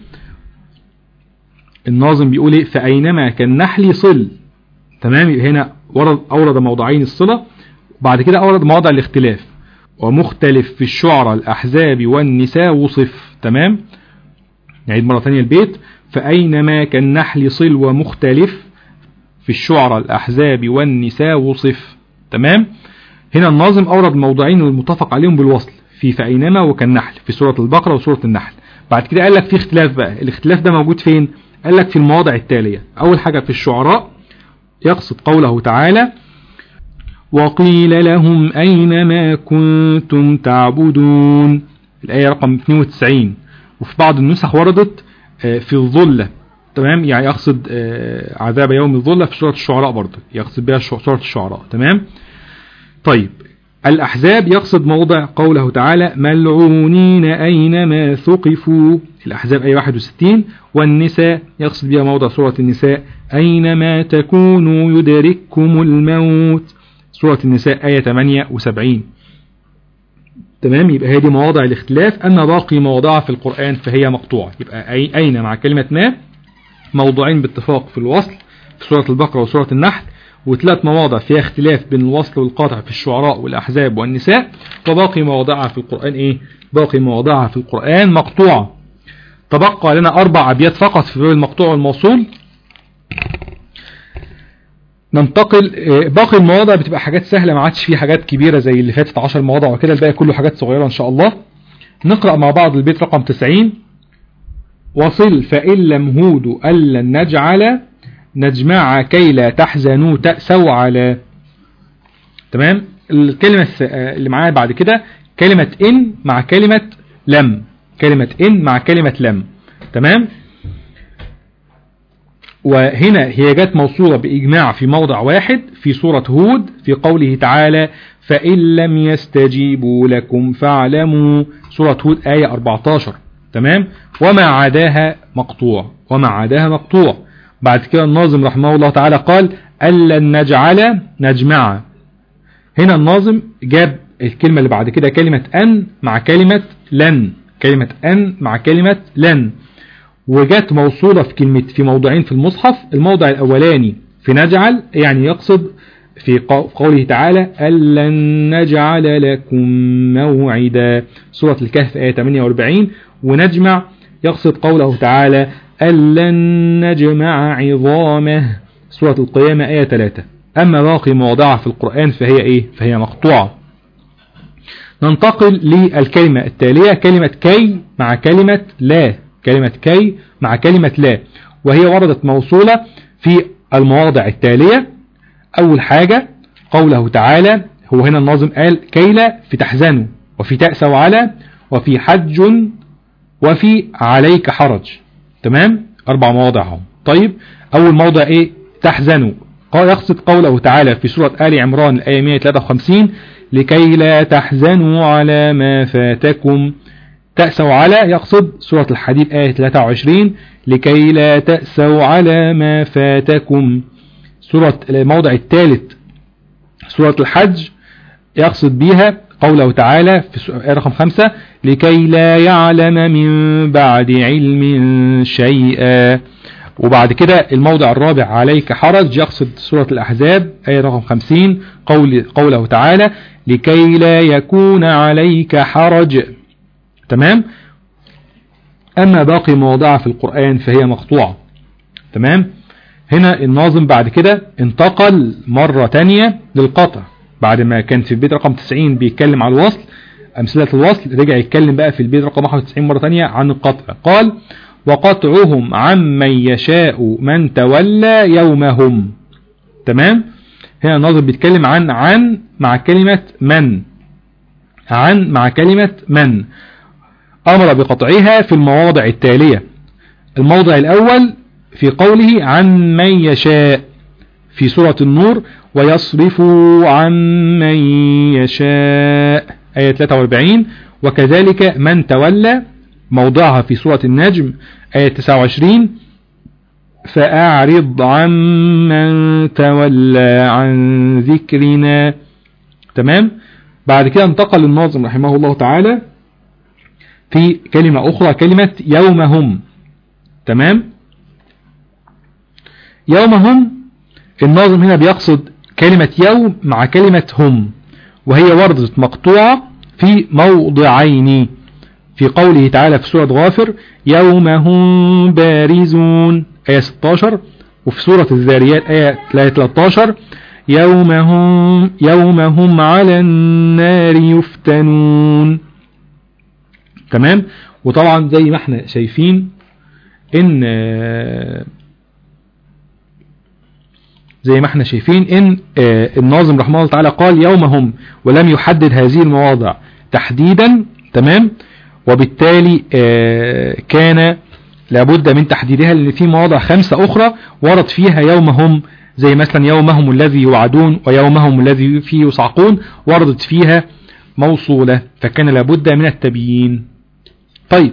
الناظم بيقول ايه فأينما كالنحل صل تمام يبقى هنا ورد أورد موضعين الصلة وبعد كده أورد مواضع الاختلاف ومختلف في الشعراء الأحزاب والنساء وصف تمام نعيد مرة ثانية البيت فأينما كالنحل صل ومختلف في الشعراء الأحزاب والنساء وصف تمام هنا الناظم أورد موضعين المتفق عليهم بالوصل في فأينما وكالنحل في سورة البقرة وسورة النحل بعد كده قال لك في اختلاف بقى الاختلاف ده موجود فين قال لك في المواضع التالية أول حاجة في الشعراء يقصد قوله تعالى وقيل لهم أين ما كنتم تعبدون الآية رقم 92 وفي بعض النسخ وردت في الظلة تمام يعني يقصد عذاب يوم الظلة في سورة الشعراء برضه يقصد بها سورة الشعراء تمام طيب الأحزاب يقصد موضع قوله تعالى ملعونين أينما ثقفوا الأحزاب أي 61 والنساء يقصد بها موضع سورة النساء أينما تكونوا يدرككم الموت سورة النساء آية 78 تمام يبقى هذه مواضع الاختلاف أما باقي مواضعها في القرآن فهي مقطوعة يبقى أي أين مع كلمة ما موضوعين باتفاق في الوصل في سورة البقرة وسورة النحل وثلاث مواضع فيها اختلاف بين الوصل والقاطع في الشعراء والأحزاب والنساء وباقي مواضعها في القرآن إيه باقي مواضعها في القرآن مقطوعة تبقى لنا أربع أبيات فقط في باب المقطوع والموصول ننتقل باقي المواضع بتبقى حاجات سهلة ما عادش فيه حاجات كبيرة زي اللي فاتت 10 مواضع وكده الباقي كله حاجات صغيرة إن شاء الله نقرأ مع بعض البيت رقم 90 وصل فإن لم هود ألا نجعل نجمع كي لا تحزنوا تأسوا على تمام الكلمة اللي معانا بعد كده كلمة إن مع كلمة لم كلمة إن مع كلمة لم تمام وهنا هي جت موصولة بإجماع في موضع واحد في سورة هود في قوله تعالى فإن لم يستجيبوا لكم فاعلموا سورة هود آية 14 تمام وما عداها مقطوع وما عداها مقطوع بعد كده الناظم رحمه الله تعالى قال ألا نجعل نجمع هنا الناظم جاب الكلمة اللي بعد كده كلمة أن مع كلمة لن كلمة أن مع كلمة لن وجت موصولة في كلمة في موضعين في المصحف الموضع الأولاني في نجعل يعني يقصد في قوله تعالى ألن نجعل لكم موعدا سورة الكهف آية 48 ونجمع يقصد قوله تعالى ألن نجمع عظامه سورة القيامة آية 3 أما باقي مواضعها في القرآن فهي إيه فهي مقطوعة ننتقل للكلمة التالية كلمة كي مع كلمة لا كلمة كي مع كلمة لا وهي وردت موصولة في المواضع التالية أول حاجة قوله تعالى هو هنا الناظم قال كيلا في تحزنوا وفي تأسوا على وفي حج وفي عليك حرج تمام أربع مواضعهم طيب أول موضع إيه تحزنوا يقصد قوله تعالى في سورة آل عمران الآية 153 لكي لا تحزنوا على ما فاتكم تأسوا على يقصد سورة الحديد آية 23 لكي لا تأسوا على ما فاتكم سورة الموضع الثالث سورة الحج يقصد بها قوله تعالى في آية رقم 5 لكي لا يعلم من بعد علم شيئا وبعد كده الموضع الرابع عليك حرج يقصد سورة الأحزاب آية رقم 50 قول قوله تعالى لكي لا يكون عليك حرج تمام أما باقي مواضعها في القرآن فهي مقطوعة تمام هنا الناظم بعد كده انتقل مرة تانية للقطع بعد ما كان في البيت رقم 90 بيتكلم على الوصل أمثلة الوصل رجع يتكلم بقى في البيت رقم 91 مرة تانية عن القطع قال وقطعهم عمن يشاء من تولى يومهم تمام هنا الناظم بيتكلم عن عن مع كلمة من عن مع كلمة من أمر بقطعها في المواضع التالية الموضع الأول في قوله عن من يشاء في سورة النور ويصرف عن من يشاء آية 43 وكذلك من تولى موضعها في سورة النجم آية 29 فأعرض عن من تولى عن ذكرنا تمام بعد كده انتقل الناظم رحمه الله تعالى في كلمة أخرى كلمة يومهم تمام يومهم الناظم هنا بيقصد كلمة يوم مع كلمة هم وهي وردة مقطوعة في موضعين في قوله تعالى في سورة غافر يوم هم بارزون آية 16 وفي سورة الذاريات آية 13 يوم هم, يوم هم على النار يفتنون تمام وطبعا زي ما احنا شايفين ان زي ما احنا شايفين ان الناظم رحمه الله تعالى قال يومهم ولم يحدد هذه المواضع تحديدا تمام وبالتالي كان لابد من تحديدها لان في مواضع خمسة اخرى ورد فيها يومهم زي مثلا يومهم الذي يوعدون ويومهم الذي فيه يصعقون وردت فيها موصولة فكان لابد من التبيين طيب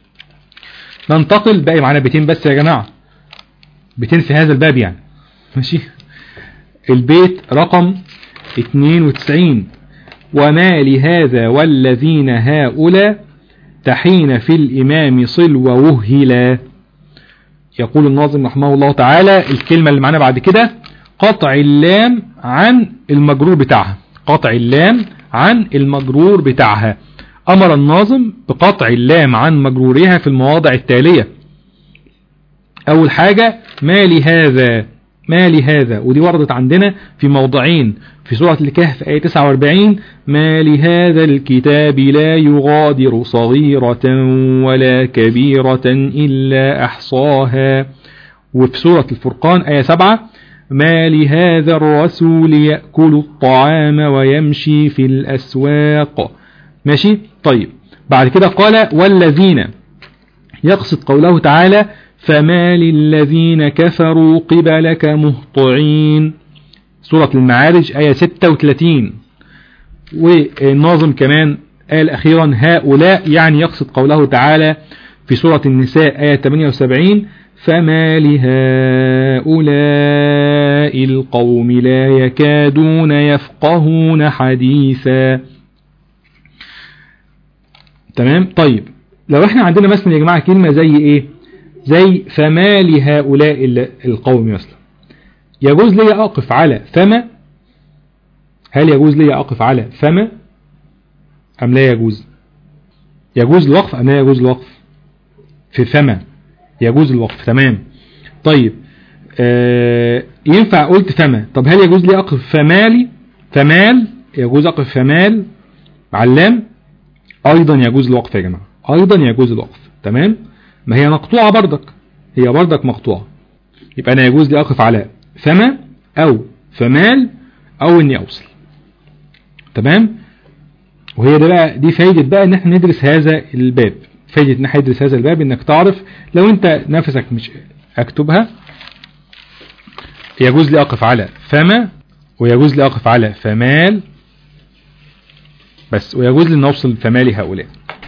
ننتقل باقي معانا بيتين بس يا جماعة بيتين في هذا الباب يعني ماشي البيت رقم 92 وما لهذا والذين هؤلاء تحين في الإمام صلو ووهلا يقول الناظم رحمه الله تعالى الكلمة اللي معنا بعد كده قطع اللام عن المجرور بتاعها قطع اللام عن المجرور بتاعها أمر الناظم بقطع اللام عن مجرورها في المواضع التالية أول حاجة ما لهذا ما لهذا ودي وردت عندنا في موضعين في سورة الكهف آية 49 ما لهذا الكتاب لا يغادر صغيرة ولا كبيرة إلا أحصاها وفي سورة الفرقان آية 7 ما لهذا الرسول يأكل الطعام ويمشي في الأسواق ماشي طيب بعد كده قال والذين يقصد قوله تعالى فما للذين كفروا قبلك مهطعين سورة المعارج آية 36 والناظم كمان قال أخيرا هؤلاء يعني يقصد قوله تعالى في سورة النساء آية 78 فما لهؤلاء القوم لا يكادون يفقهون حديثا تمام طيب لو احنا عندنا مثلا يا جماعة كلمة زي ايه زي فما لهؤلاء القوم مثلا يجوز لي أقف على فما هل يجوز لي أقف على فما أم لا يجوز يجوز الوقف أم لا يجوز الوقف في فما يجوز الوقف تمام طيب آه ينفع قلت فما طب هل يجوز لي أقف فمالي فمال يجوز أقف فمال علام أيضا يجوز الوقف يا جماعة أيضا يجوز الوقف تمام ما هي مقطوعة بردك هي بردك مقطوعة يبقى أنا يجوز لي أقف على فما أو فمال أو إني أوصل تمام وهي ده بقى دي فايدة بقى إن احنا ندرس هذا الباب فايدة إن احنا ندرس هذا الباب إنك تعرف لو أنت نفسك مش أكتبها يجوز لي أقف على فما ويجوز لي أقف على فمال بس ويجوز لي أن أوصل فمال هؤلاء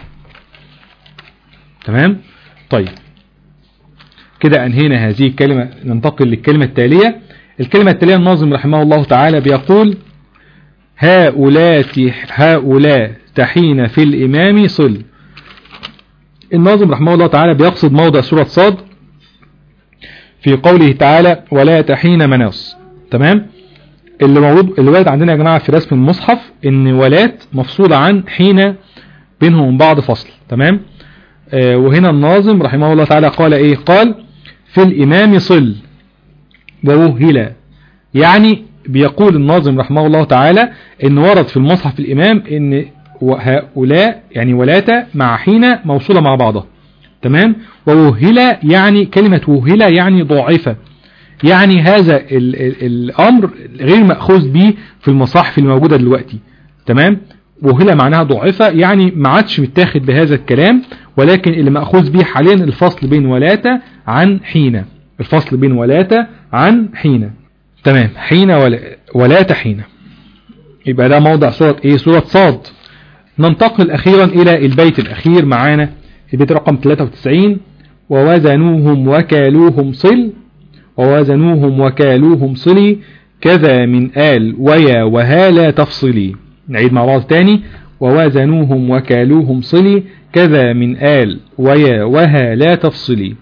تمام طيب كده أنهينا هذه الكلمة ننتقل للكلمة التالية الكلمة التالية الناظم رحمه الله تعالى بيقول هؤلاء هؤلاء تحين في الإمام صل الناظم رحمه الله تعالى بيقصد موضع سورة صاد في قوله تعالى ولا تحين مناص تمام اللي موجود اللي وارد عندنا يا جماعة في رسم المصحف ان ولات مفصولة عن حين بينهم من بعض فصل تمام آه وهنا الناظم رحمه الله تعالى قال ايه قال في الامام صل ووهلا يعني بيقول الناظم رحمه الله تعالى ان ورد في المصحف الامام ان هؤلاء يعني ولاة مع حين موصولة مع بعضها تمام ووهلا يعني كلمة وهلا يعني ضعفة يعني هذا ال ال الامر غير مأخوذ به في المصاحف الموجودة دلوقتي تمام وهلا معناها ضعفة يعني ما عادش متاخد بهذا الكلام ولكن اللي مأخوذ به حاليا الفصل بين ولاة عن حين الفصل بين ولاة عن حين تمام حين ولا ولاة حين يبقى ده موضع سورة ايه سورة صاد ننتقل اخيرا الى البيت الاخير معانا البيت رقم 93 ووزنوهم وكالوهم صل ووزنوهم وكالوهم صلي كذا من آل ويا وها لا تفصلي نعيد مع بعض تاني ووزنوهم وكالوهم صلي كذا من آل ويا وها لا تفصلي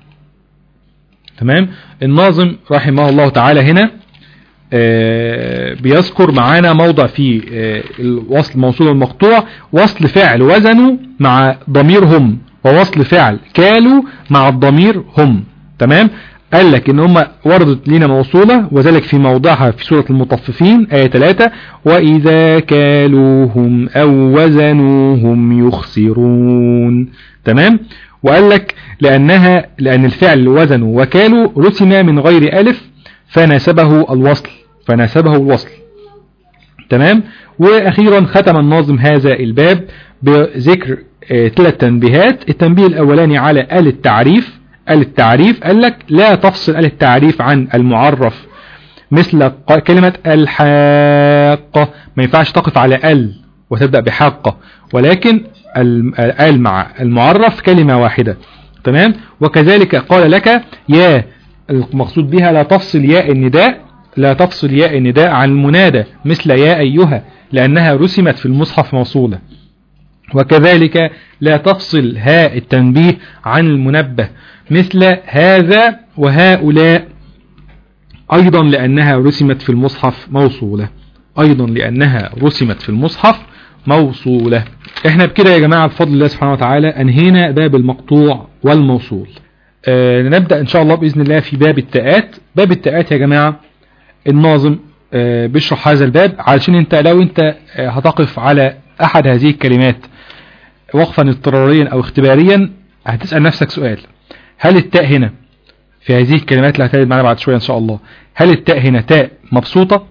تمام الناظم رحمه الله تعالى هنا آه بيذكر معانا موضع في آه الوصل الموصول المقطوع وصل فعل وزنوا مع ضمير هم ووصل فعل كالوا مع الضمير هم تمام قال لك ان هم وردت لنا موصولة وذلك في موضعها في سورة المطففين آية 3 وإذا كالوهم أو وزنوهم يخسرون تمام وقال لك لأنها لأن الفعل وزنوا وكالوا رسم من غير ألف فناسبه الوصل فناسبه الوصل تمام وأخيرا ختم الناظم هذا الباب بذكر ثلاث تنبيهات التنبيه الأولاني على آل التعريف آل التعريف قال لك لا تفصل آل التعريف عن المعرف مثل كلمة الحاقة ما ينفعش تقف على ال وتبدأ بحاقة ولكن الآل مع المعرف كلمة واحدة تمام وكذلك قال لك يا المقصود بها لا تفصل ياء النداء لا تفصل ياء النداء عن المنادى مثل يا أيها لأنها رسمت في المصحف موصولة وكذلك لا تفصل هاء التنبيه عن المنبه مثل هذا وهؤلاء أيضا لأنها رسمت في المصحف موصولة أيضا لأنها رسمت في المصحف موصولة احنا بكده يا جماعة بفضل الله سبحانه وتعالى أنهينا باب المقطوع والموصول آه نبدأ إن شاء الله بإذن الله في باب التاءات باب التاءات يا جماعة الناظم آه بيشرح هذا الباب علشان انت لو انت آه هتقف على أحد هذه الكلمات وقفا اضطراريا أو اختباريا هتسأل نفسك سؤال هل التاء هنا في هذه الكلمات اللي هتجد معنا بعد شوية إن شاء الله هل التاء هنا تاء مبسوطة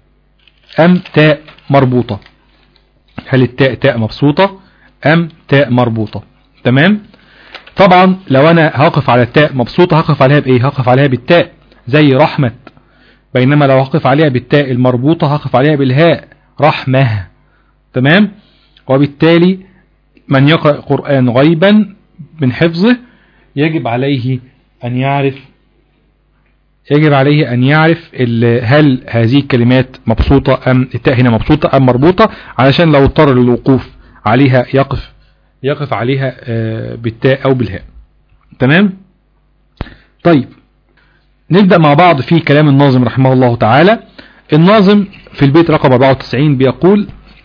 أم تاء مربوطة هل التاء تاء مبسوطة أم تاء مربوطة تمام طبعا لو أنا هقف على التاء مبسوطة هقف عليها بإيه هقف عليها بالتاء زي رحمة بينما لو هقف عليها بالتاء المربوطة هقف عليها بالهاء رحمة تمام وبالتالي من يقرأ القرآن غيبا من حفظه يجب عليه أن يعرف يجب عليه أن يعرف هل هذه الكلمات مبسوطة أم التاء هنا مبسوطة أم مربوطة علشان لو اضطر للوقوف عليها يقف يقف عليها بالتاء أو بالهاء تمام طيب نبدأ مع بعض في كلام الناظم رحمه الله تعالى الناظم في البيت رقم 94 بيقول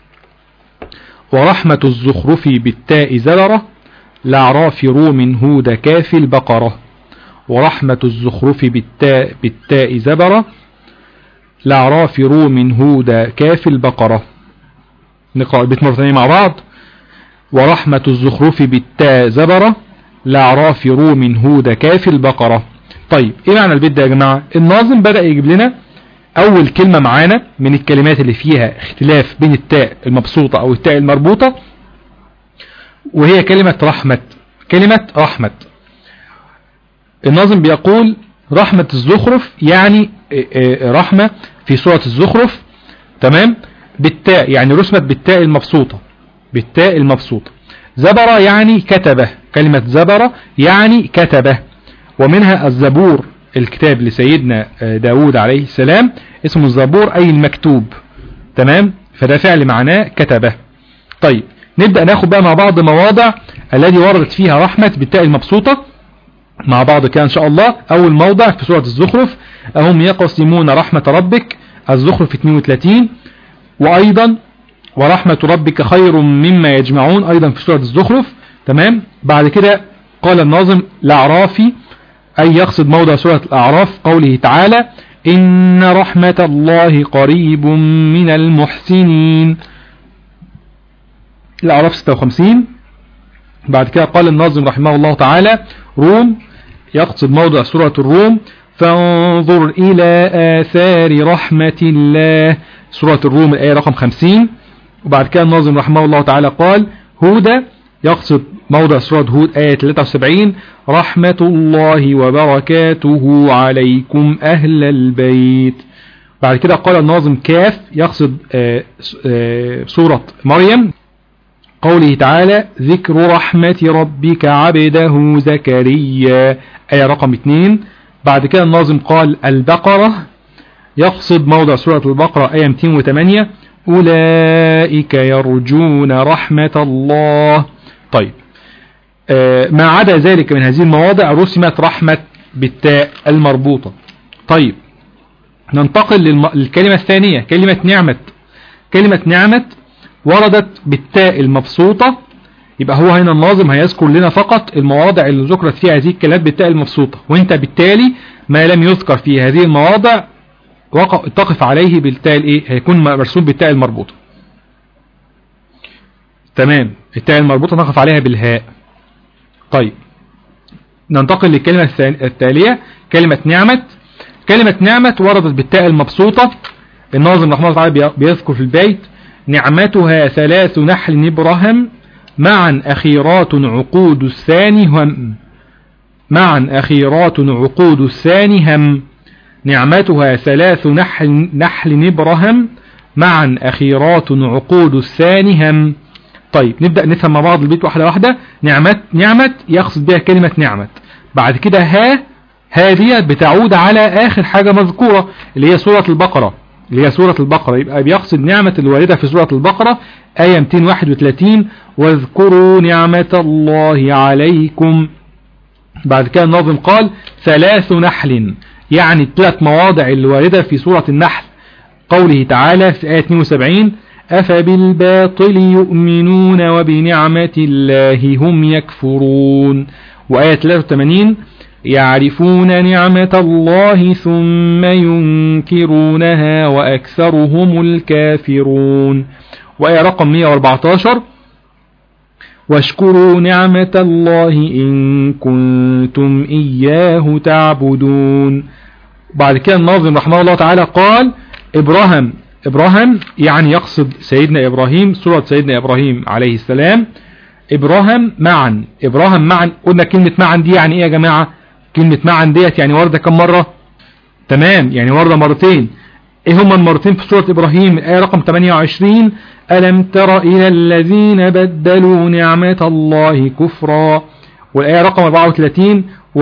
ورحمة الزخرف بالتاء زلرة لعراف روم هود كاف البقرة ورحمة الزخرف بالتاء, بالتاء زبرة لعراف روم هود كاف البقرة نقرأ البيت مرة ثانية مع بعض ورحمة الزخرف بالتاء زبرة لعراف روم هود كاف البقرة طيب ايه معنى البيت ده يا جماعة الناظم بدأ يجيب لنا اول كلمة معانا من الكلمات اللي فيها اختلاف بين التاء المبسوطة او التاء المربوطة وهي كلمة رحمة كلمة رحمة الناظم بيقول رحمة الزخرف يعني رحمة في سورة الزخرف تمام بالتاء يعني رسمت بالتاء المبسوطة بالتاء المبسوطة زبرة يعني كتبه كلمة زبرة يعني كتبه ومنها الزبور الكتاب لسيدنا داود عليه السلام اسمه الزبور أي المكتوب تمام فده فعل معناه كتبه طيب نبدأ ناخد بقى مع بعض مواضع الذي وردت فيها رحمة بالتاء المبسوطة مع بعض كده ان شاء الله اول موضع في سورة الزخرف اهم يقسمون رحمة ربك الزخرف 32 وايضا ورحمة ربك خير مما يجمعون ايضا في سورة الزخرف تمام بعد كده قال الناظم الاعرافي اي يقصد موضع سورة الاعراف قوله تعالى ان رحمة الله قريب من المحسنين الاعراف 56 بعد كده قال الناظم رحمه الله تعالى روم يقصد موضع سورة الروم فانظر إلى آثار رحمة الله سورة الروم الآية رقم 50 وبعد كده الناظم رحمه الله تعالى قال هودة يقصد موضع سورة هود آية 73 رحمة الله وبركاته عليكم أهل البيت بعد كده قال الناظم كاف يقصد آه، آه، سورة مريم قوله تعالى ذكر رحمة ربك عبده زكريا آية رقم 2 بعد كده الناظم قال البقرة يقصد موضع سورة البقرة آية 208 أولئك يرجون رحمة الله طيب آه، ما عدا ذلك من هذه المواضع رسمت رحمة بالتاء المربوطة طيب ننتقل للم- للكلمة الثانية كلمة نعمة كلمة نعمة وردت بالتاء المبسوطة يبقى هو هنا الناظم هيذكر لنا فقط المواضع اللي ذكرت فيها هذه الكلمات بالتاء المبسوطة وانت بالتالي ما لم يذكر في هذه المواضع وقف تقف عليه بالتاء الايه هيكون مرسوم بالتاء المربوطة تمام التاء المربوطة نقف عليها بالهاء طيب ننتقل للكلمة الثان- التالية كلمة نعمة كلمة نعمة وردت بالتاء المبسوطة الناظم رحمه الله تعالى بي- بيذكر في البيت نعمتها ثلاث نحل نبرهم معا أخيرات عقود الثاني هم معا أخيرات عقود الثاني هم نعمتها ثلاث نحل, نحل نبرهم معا أخيرات عقود الثاني هم طيب نبدأ نفهم مع بعض البيت واحدة واحدة نعمت نعمت يقصد بها كلمة نعمت بعد كده ها هذه بتعود على آخر حاجة مذكورة اللي هي سورة البقرة اللي هي سورة البقرة يبقى بيقصد نعمة الواردة في سورة البقرة آية 231 واذكروا نعمة الله عليكم بعد كده الناظم قال ثلاث نحل يعني الثلاث مواضع الواردة في سورة النحل قوله تعالى في آية 72 أفبالباطل يؤمنون وبنعمة الله هم يكفرون وآية 83 يعرفون نعمة الله ثم ينكرونها وأكثرهم الكافرون وآية رقم 114 واشكروا نعمة الله إن كنتم إياه تعبدون بعد كده الناظم رحمه الله تعالى قال إبراهيم إبراهيم يعني يقصد سيدنا إبراهيم سورة سيدنا إبراهيم عليه السلام إبراهيم معا إبراهيم معا قلنا كلمة معا دي يعني إيه يا جماعة كلمة معا ديت يعني واردة كم مرة تمام يعني واردة مرتين إيه هما المرتين في سورة إبراهيم الآية رقم 28 ألم تر إلى الذين بدلوا نعمة الله كفرا والآية رقم 34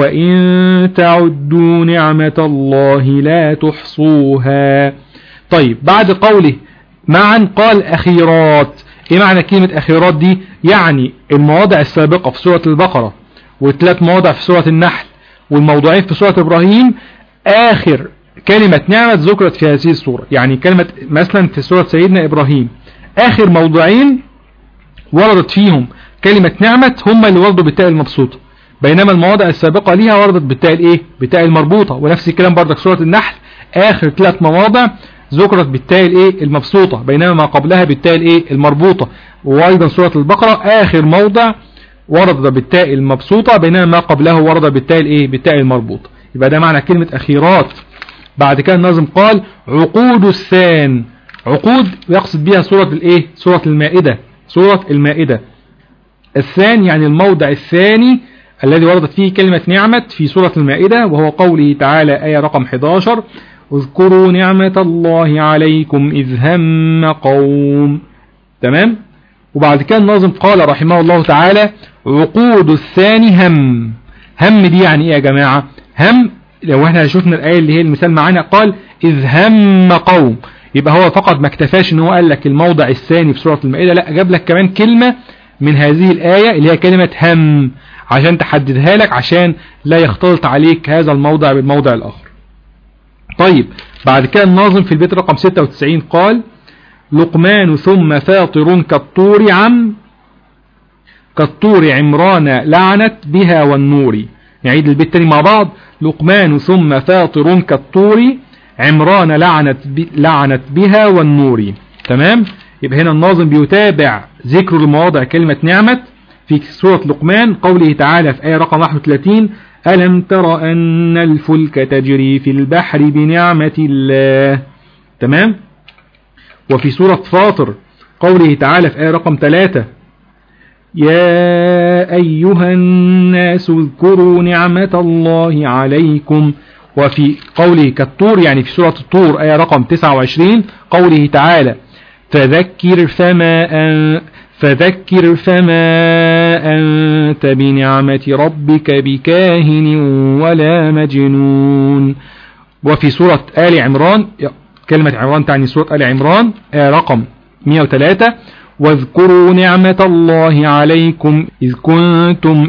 وإن تعدوا نعمة الله لا تحصوها طيب بعد قوله معا قال أخيرات إيه معنى كلمة أخيرات دي يعني المواضع السابقة في سورة البقرة والثلاث مواضع في سورة النحل والموضوعين في سورة إبراهيم آخر كلمة نعمة ذكرت في هذه السورة يعني كلمة مثلا في سورة سيدنا إبراهيم آخر موضوعين وردت فيهم كلمة نعمة هم اللي وردوا بالتاء المبسوطة بينما المواضع السابقة ليها وردت بالتاء الايه بالتاء المربوطة ونفس الكلام بردك سورة النحل آخر ثلاث مواضع ذكرت بالتاء الايه المبسوطة بينما ما قبلها بالتاء الايه المربوطة وايضا سورة البقرة آخر موضع ورد بالتاء المبسوطة بينما ما قبله ورد بالتاء الايه بالتاء المربوطة يبقى ده معنى كلمة أخيرات بعد كده الناظم قال عقود الثان عقود يقصد بها سورة الايه سورة المائدة سورة المائدة الثاني يعني الموضع الثاني الذي وردت فيه كلمة نعمة في سورة المائدة وهو قوله تعالى آية رقم 11 اذكروا نعمة الله عليكم إذ هم قوم تمام وبعد كده الناظم قال رحمه الله تعالى عقود الثاني هم هم دي يعني ايه يا جماعة هم لو احنا شفنا الآية اللي هي المثال معانا قال إذ هم قوم يبقى هو فقط ما اكتفاش ان هو قال لك الموضع الثاني في سورة المائدة لا جاب لك كمان كلمة من هذه الآية اللي هي كلمة هم عشان تحددها لك عشان لا يختلط عليك هذا الموضع بالموضع الآخر طيب بعد كده الناظم في البيت رقم 96 قال لقمان ثم فاطر كالطور عم كالطور عمران لعنت بها والنور نعيد البيت تاني مع بعض لقمان ثم فاطر كالطور عمران لعنت, ب... لعنت بها والنور تمام يبقى هنا الناظم بيتابع ذكر المواضع كلمة نعمة في سورة لقمان قوله تعالى في آية رقم 31 ألم تر أن الفلك تجري في البحر بنعمة الله تمام وفي سورة فاطر قوله تعالى في آية رقم 3 يا أيها الناس اذكروا نعمة الله عليكم وفي قوله كالطور يعني في سورة الطور آية رقم 29 قوله تعالى فذكر فما أن فذكر فما أنت بنعمة ربك بكاهن ولا مجنون وفي سورة آل عمران كلمة عمران تعني سورة آل عمران آية رقم 103 واذكروا نعمة الله عليكم إذ كنتم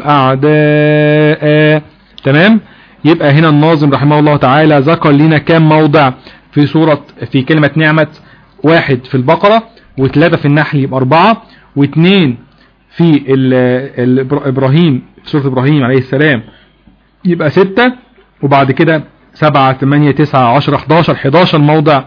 أعداء تمام يبقى هنا الناظم رحمه الله تعالى ذكر لنا كام موضع في سورة في كلمة نعمة واحد في البقرة وثلاثة في النحل يبقى أربعة واثنين في ال ال إبراهيم في سورة إبراهيم عليه السلام يبقى ستة وبعد كده سبعة ثمانية تسعة عشرة 11 11 موضع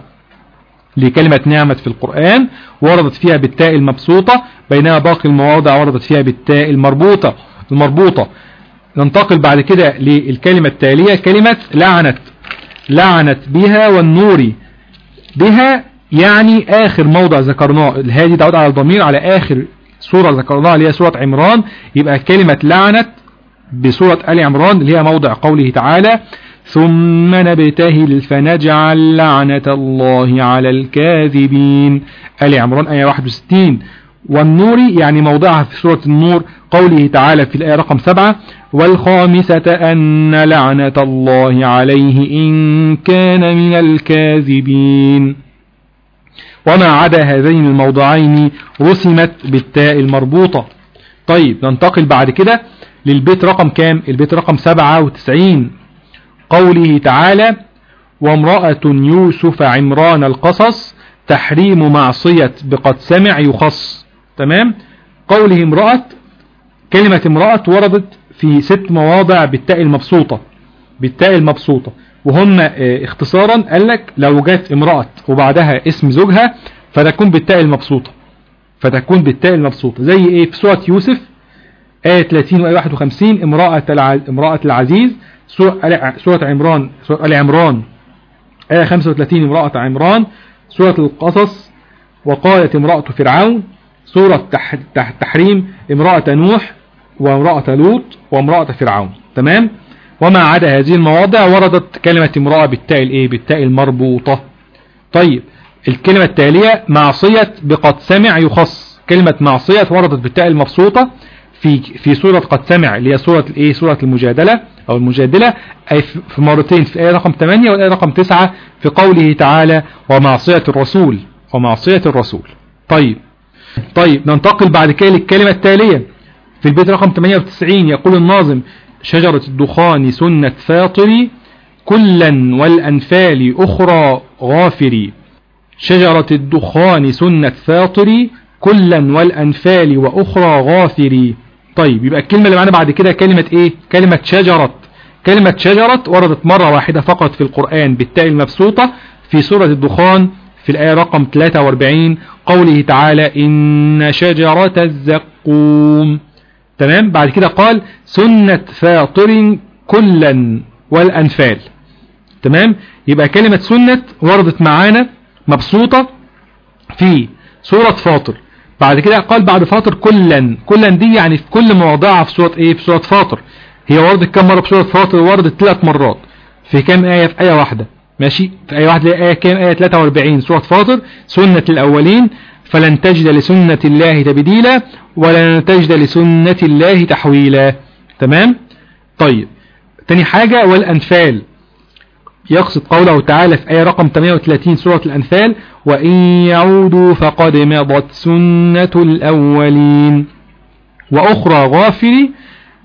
لكلمة نعمة في القرآن وردت فيها بالتاء المبسوطة بينما باقي المواضع وردت فيها بالتاء المربوطة المربوطة ننتقل بعد كده للكلمة التالية كلمة لعنت لعنت بها والنور بها يعني آخر موضع ذكرناه الهادي تعود على الضمير على آخر سورة ذكرناها اللي هي سورة عمران يبقى كلمة لعنت بسورة آل عمران اللي هي موضع قوله تعالى ثم نبتهل فنجعل لعنة الله على الكاذبين آل عمران آية 61 والنور يعني موضعها في سورة النور قوله تعالى في الآية رقم 7 والخامسة أن لعنة الله عليه إن كان من الكاذبين وما عدا هذين الموضعين رسمت بالتاء المربوطة طيب ننتقل بعد كده للبيت رقم كام البيت رقم 97 قوله تعالى وامرأة يوسف عمران القصص تحريم معصية بقد سمع يخص تمام قوله امرأة كلمة امرأة وردت في ست مواضع بالتاء المبسوطة بالتاء المبسوطة وهم اه اختصارا قال لك لو جت امرأة وبعدها اسم زوجها فتكون بالتاء المبسوطة فتكون بالتاء المبسوطة زي ايه في سورة يوسف آية 30 وآية 51 امرأة الع... امرأة العزيز سورة سورة عمران سورة آل عمران آية 35 امرأة عمران سورة القصص وقالت امرأة فرعون سورة تح... تح... تحريم امرأة نوح وامرأة لوط وامرأة فرعون تمام وما عدا هذه المواضع وردت كلمة امرأة بالتاء الايه بالتاء المربوطة طيب الكلمة التالية معصية بقد سمع يخص كلمة معصية وردت بالتاء المبسوطة في في سورة قد سمع اللي هي سورة الايه سورة المجادلة او المجادلة اي في مرتين في آية رقم 8 والآية رقم 9 في قوله تعالى ومعصية الرسول ومعصية الرسول طيب طيب ننتقل بعد كده للكلمة التالية في البيت رقم 98 يقول الناظم شجرة الدخان سنة فاطري كلا والأنفال أخرى غافري شجرة الدخان سنة فاطري كلا والأنفال وأخرى غافري طيب يبقى الكلمة اللي معانا بعد كده كلمة ايه كلمة شجرة كلمة شجرة وردت مرة واحدة فقط في القرآن بالتاء المبسوطة في سورة الدخان في الآية رقم 43 قوله تعالى إن شجرة الزقوم تمام بعد كده قال سنة فاطر كلا والأنفال تمام يبقى كلمة سنة وردت معانا مبسوطة في سورة فاطر بعد كده قال بعد فاطر كلا كلا دي يعني في كل مواضعها في سورة ايه في سورة فاطر هي وردت كم مرة في سورة فاطر وردت ثلاث مرات في كام آية في آية واحدة ماشي في آية واحدة آية كام آية 43 سورة فاطر سنة الأولين فلن تجد لسنة الله تبديلا ولن تجد لسنة الله تحويلا تمام طيب تاني حاجة والأنفال يقصد قوله تعالى في آية رقم 38 سورة الأنفال وإن يعودوا فقد مضت سنة الأولين وأخرى غافر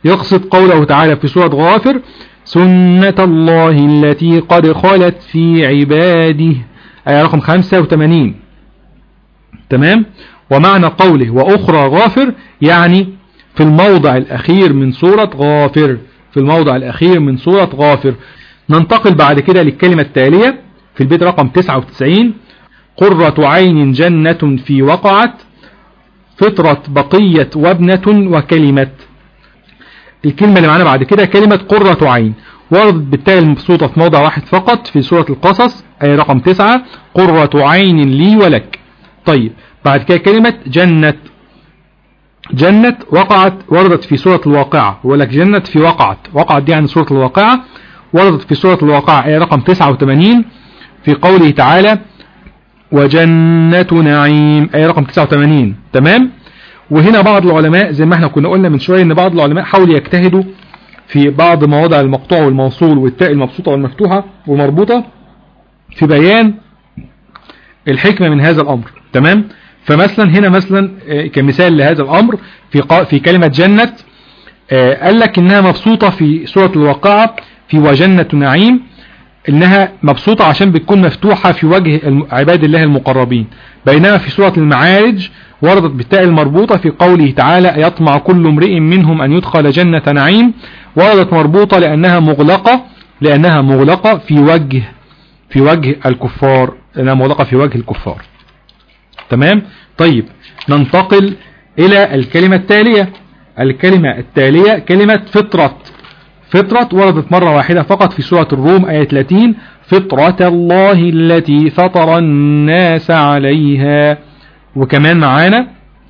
يقصد قوله تعالى في سورة غافر سنة الله التي قد خلت في عباده آية رقم 85 تمام ومعنى قوله وأخرى غافر يعني في الموضع الأخير من سورة غافر في الموضع الأخير من سورة غافر ننتقل بعد كده للكلمة التالية في البيت رقم 99 قرة عين جنة في وقعت فطرة بقية وابنة وكلمة الكلمة اللي معانا بعد كده كلمة قرة عين وردت بالتالي المبسوطة في موضع واحد فقط في سورة القصص أي رقم تسعة قرة عين لي ولك طيب بعد كده كلمة جنة جنة وقعت وردت في سورة الواقعة ولك جنة في وقعت وقعت دي عن سورة الواقعة وردت في سورة الواقعة أي رقم 89 في قوله تعالى وجنة نعيم أي رقم 89 تمام وهنا بعض العلماء زي ما احنا كنا قلنا من شوية ان بعض العلماء حاولوا يجتهدوا في بعض مواضع المقطوع والموصول والتاء المبسوطة والمفتوحة والمربوطة في بيان الحكمة من هذا الأمر تمام فمثلا هنا مثلا كمثال لهذا الأمر في في كلمة جنة قال لك إنها مبسوطة في سورة الواقعة في وجنة نعيم إنها مبسوطة عشان بتكون مفتوحة في وجه عباد الله المقربين بينما في سورة المعارج وردت بالتاء المربوطة في قوله تعالى يطمع كل امرئ منهم أن يدخل جنة نعيم وردت مربوطة لأنها مغلقة لأنها مغلقة في وجه في وجه الكفار لأنها مغلقة في وجه الكفار تمام طيب ننتقل إلى الكلمة التالية الكلمة التالية كلمة فطرة فطرة وردت مرة واحدة فقط في سورة الروم آية 30 فطرة الله التي فطر الناس عليها وكمان معانا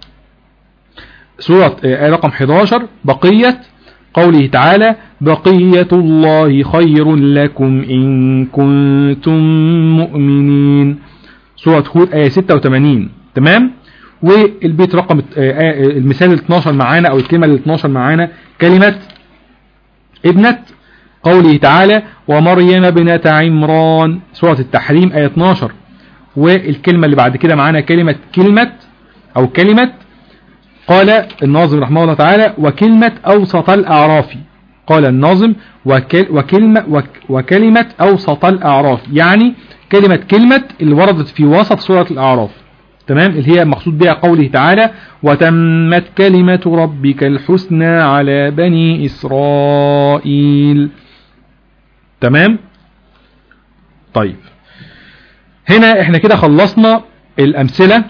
سورة آية رقم 11 بقية قوله تعالى بقية الله خير لكم إن كنتم مؤمنين سورة هود آية 86 تمام والبيت رقم المثال ال 12 معانا أو الكلمة ال 12 معانا كلمة ابنة قوله تعالى ومريم ابنة عمران سورة التحريم آية 12 والكلمة اللي بعد كده معانا كلمة كلمة أو كلمة قال الناظم رحمه الله تعالى وكلمة أوسط الأعراف قال الناظم وكل وكلمة وك وكلمة أوسط الأعراف يعني كلمة كلمة اللي وردت في وسط سورة الأعراف تمام اللي هي مقصود بها قوله تعالى وتمت كلمة ربك الحسنى على بني إسرائيل تمام طيب هنا احنا كده خلصنا الأمثلة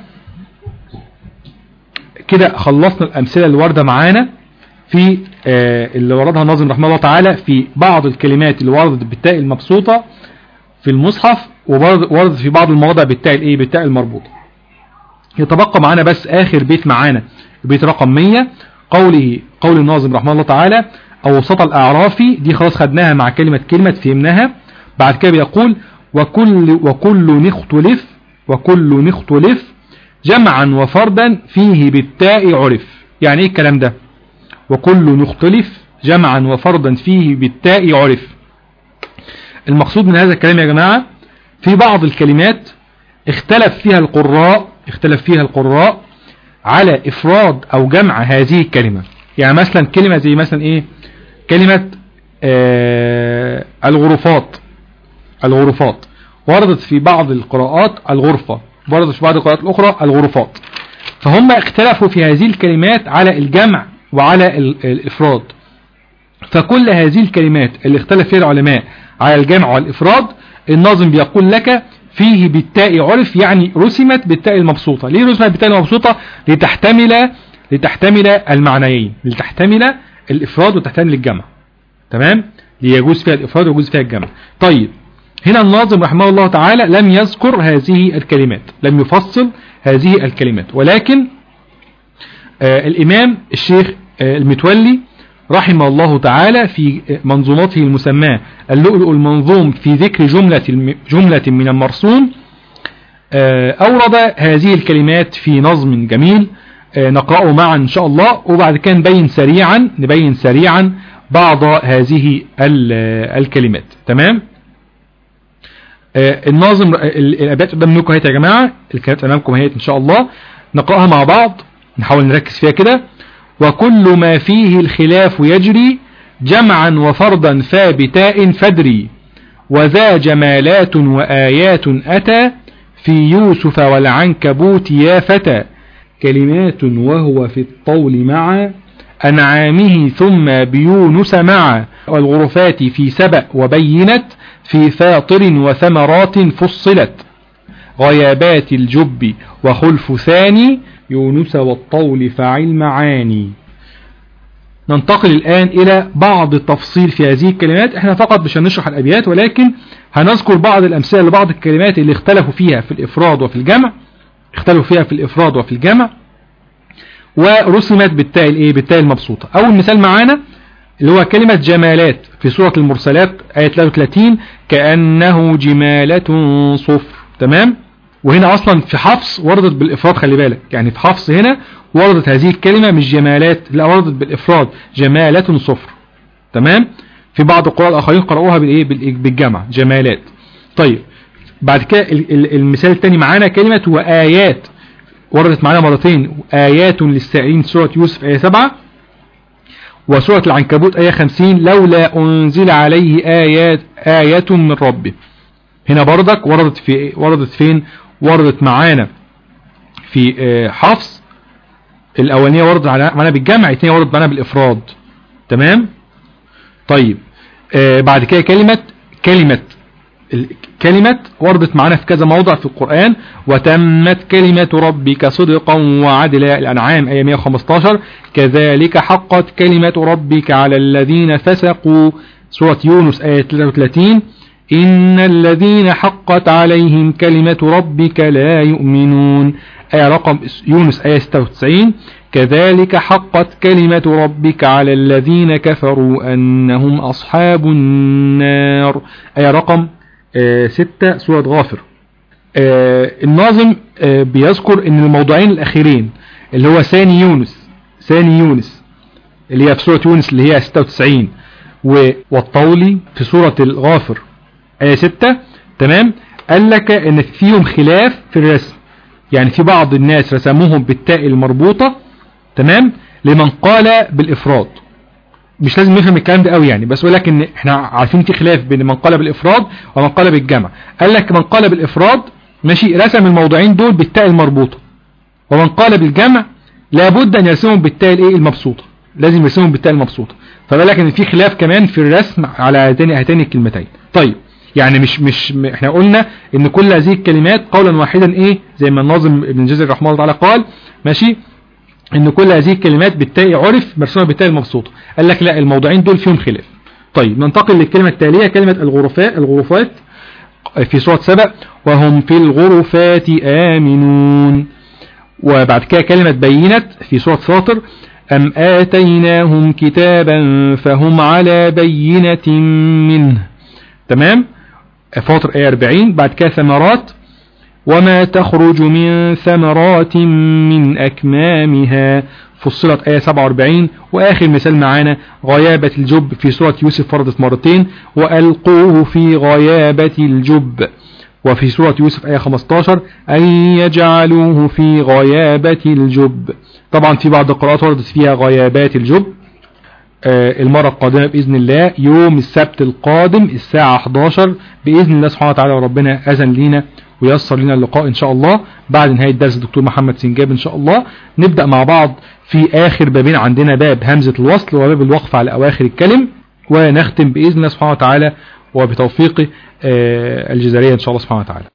كده خلصنا الأمثلة اللي واردة معانا في آه اللي وردها الناظم رحمه الله تعالى في بعض الكلمات اللي وردت بالتاء المبسوطة في المصحف ووردت في بعض المواضع بالتاء الايه بالتاء المربوطة يتبقى معانا بس آخر بيت معانا بيت رقم 100 قوله قول الناظم رحمه الله تعالى أوسط الأعراف دي خلاص خدناها مع كلمة كلمة فهمناها بعد كده بيقول وكل وكل نختلف وكل نختلف جمعا وفردا فيه بالتاء عرف يعني ايه الكلام ده وكل نختلف جمعا وفردا فيه بالتاء عرف المقصود من هذا الكلام يا جماعة في بعض الكلمات اختلف فيها القراء اختلف فيها القراء على افراد او جمع هذه الكلمة يعني مثلا كلمة زي مثلا ايه كلمة آه الغرفات الغرفات وردت في بعض القراءات الغرفة وردت في بعض القراءات الاخرى الغرفات فهم اختلفوا في هذه الكلمات على الجمع وعلى الافراد فكل هذه الكلمات اللي اختلف فيها العلماء على الجمع والافراد الناظم بيقول لك فيه بالتاء عرف يعني رسمت بالتاء المبسوطة ليه رسمت بالتاء المبسوطة لتحتمل لتحتمل المعنيين لتحتمل الافراد وتحتمل الجمع تمام ليجوز فيها الافراد ويجوز فيها الجمع طيب هنا الناظم رحمه الله تعالى لم يذكر هذه الكلمات لم يفصل هذه الكلمات ولكن آه الامام الشيخ آه المتولي رحمه الله تعالى في منظومته المسماة اللؤلؤ المنظوم في ذكر جملة, جملة من المرسوم أورد هذه الكلمات في نظم جميل نقرأه معا إن شاء الله وبعد كده نبين سريعا نبين سريعا بعض هذه الكلمات تمام الناظم الأبيات قدام منكم اهيت يا جماعة الكلمات أمامكم اهيت إن شاء الله نقرأها مع بعض نحاول نركز فيها كده وكل ما فيه الخلاف يجري جمعا وفردا فابتاء فدري وذا جمالات وآيات أتى في يوسف والعنكبوت يا فتى كلمات وهو في الطول مع أنعامه ثم بيونس مع والغرفات في سبأ وبينت في فاطر وثمرات فصلت غيابات الجب وخلف ثاني يونس والطول فعل معاني ننتقل الآن إلى بعض التفصيل في هذه الكلمات احنا فقط مش هنشرح الأبيات ولكن هنذكر بعض الأمثلة لبعض الكلمات اللي اختلفوا فيها في الإفراد وفي الجمع اختلفوا فيها في الإفراد وفي الجمع ورسمت بالتاء الايه بالتاء المبسوطة أول مثال معانا اللي هو كلمة جمالات في سورة المرسلات آية 33 كأنه جمالة صفر تمام وهنا أصلا في حفص وردت بالإفراد خلي بالك يعني في حفص هنا وردت هذه الكلمة مش جمالات لا وردت بالإفراد جمالة صفر تمام في بعض القراء الآخرين قرأوها بالإيه بالجمع جمالات طيب بعد كده المثال الثاني معانا كلمة وآيات وردت معانا مرتين آيات للسائلين سورة يوسف آية 7 وسورة العنكبوت آية 50 لولا أنزل عليه آيات آية من ربه هنا بردك وردت في وردت فين وردت معانا في حفص الأولانية وردت معانا بالجمع الثانية وردت معانا بالإفراد تمام طيب آه بعد كده كلمة كلمة كلمة وردت معنا في كذا موضع في القرآن وتمت كلمة ربك صدقا وعدلا الأنعام آية 115 كذلك حقت كلمة ربك على الذين فسقوا سورة يونس آية 33 إن الذين حقت عليهم كلمة ربك لا يؤمنون آية رقم يونس آية 96 كذلك حقت كلمة ربك على الذين كفروا أنهم أصحاب النار آية رقم آه ستة سورة غافر آه الناظم آه بيذكر ان الموضوعين الاخيرين اللي هو ثاني يونس ثاني يونس اللي هي في سورة يونس اللي هي 96 والطولي في سورة الغافر آية 6 تمام قال لك ان فيهم خلاف في الرسم يعني في بعض الناس رسموهم بالتاء المربوطة تمام لمن قال بالافراد مش لازم نفهم الكلام ده قوي يعني بس ولكن احنا عارفين في خلاف بين من قال بالافراد ومن قال بالجمع قال لك من قال بالافراد ماشي رسم الموضوعين دول بالتاء المربوطة ومن قال بالجمع لابد ان يرسمهم بالتاء الايه المبسوطة لازم يرسمهم بالتاء المبسوطة فبالك ان في خلاف كمان في الرسم على هاتين هاتين الكلمتين طيب يعني مش مش احنا قلنا ان كل هذه الكلمات قولا واحدا ايه زي ما الناظم ابن جزر رحمه الله تعالى قال ماشي ان كل هذه الكلمات بالتاء عرف مرسومه بالتاء المبسوطه قال لك لا الموضوعين دول فيهم خلاف طيب ننتقل للكلمه التاليه كلمه الغرفات الغرفات في سوره سبأ وهم في الغرفات آمنون وبعد كده كلمة بينت في سورة فاطر أم آتيناهم كتابا فهم على بينة منه تمام فاطر آية 40 بعد كده ثمرات وما تخرج من ثمرات من أكمامها فصلت آية 47 وآخر مثال معانا غيابة الجب في سورة يوسف فردت مرتين وألقوه في غيابة الجب وفي سورة يوسف آية 15 أن يجعلوه في غيابة الجب طبعا في بعض القراءات وردت فيها غيابات الجب آه المرة القادمة بإذن الله يوم السبت القادم الساعة 11 بإذن الله سبحانه وتعالى وربنا أذن لينا ويسر لنا اللقاء إن شاء الله بعد نهاية درس الدكتور محمد سنجاب إن شاء الله نبدأ مع بعض في آخر بابين عندنا باب همزة الوصل وباب الوقف على أواخر الكلم ونختم بإذن الله سبحانه وتعالى وبتوفيق الجزائرية إن شاء الله سبحانه وتعالى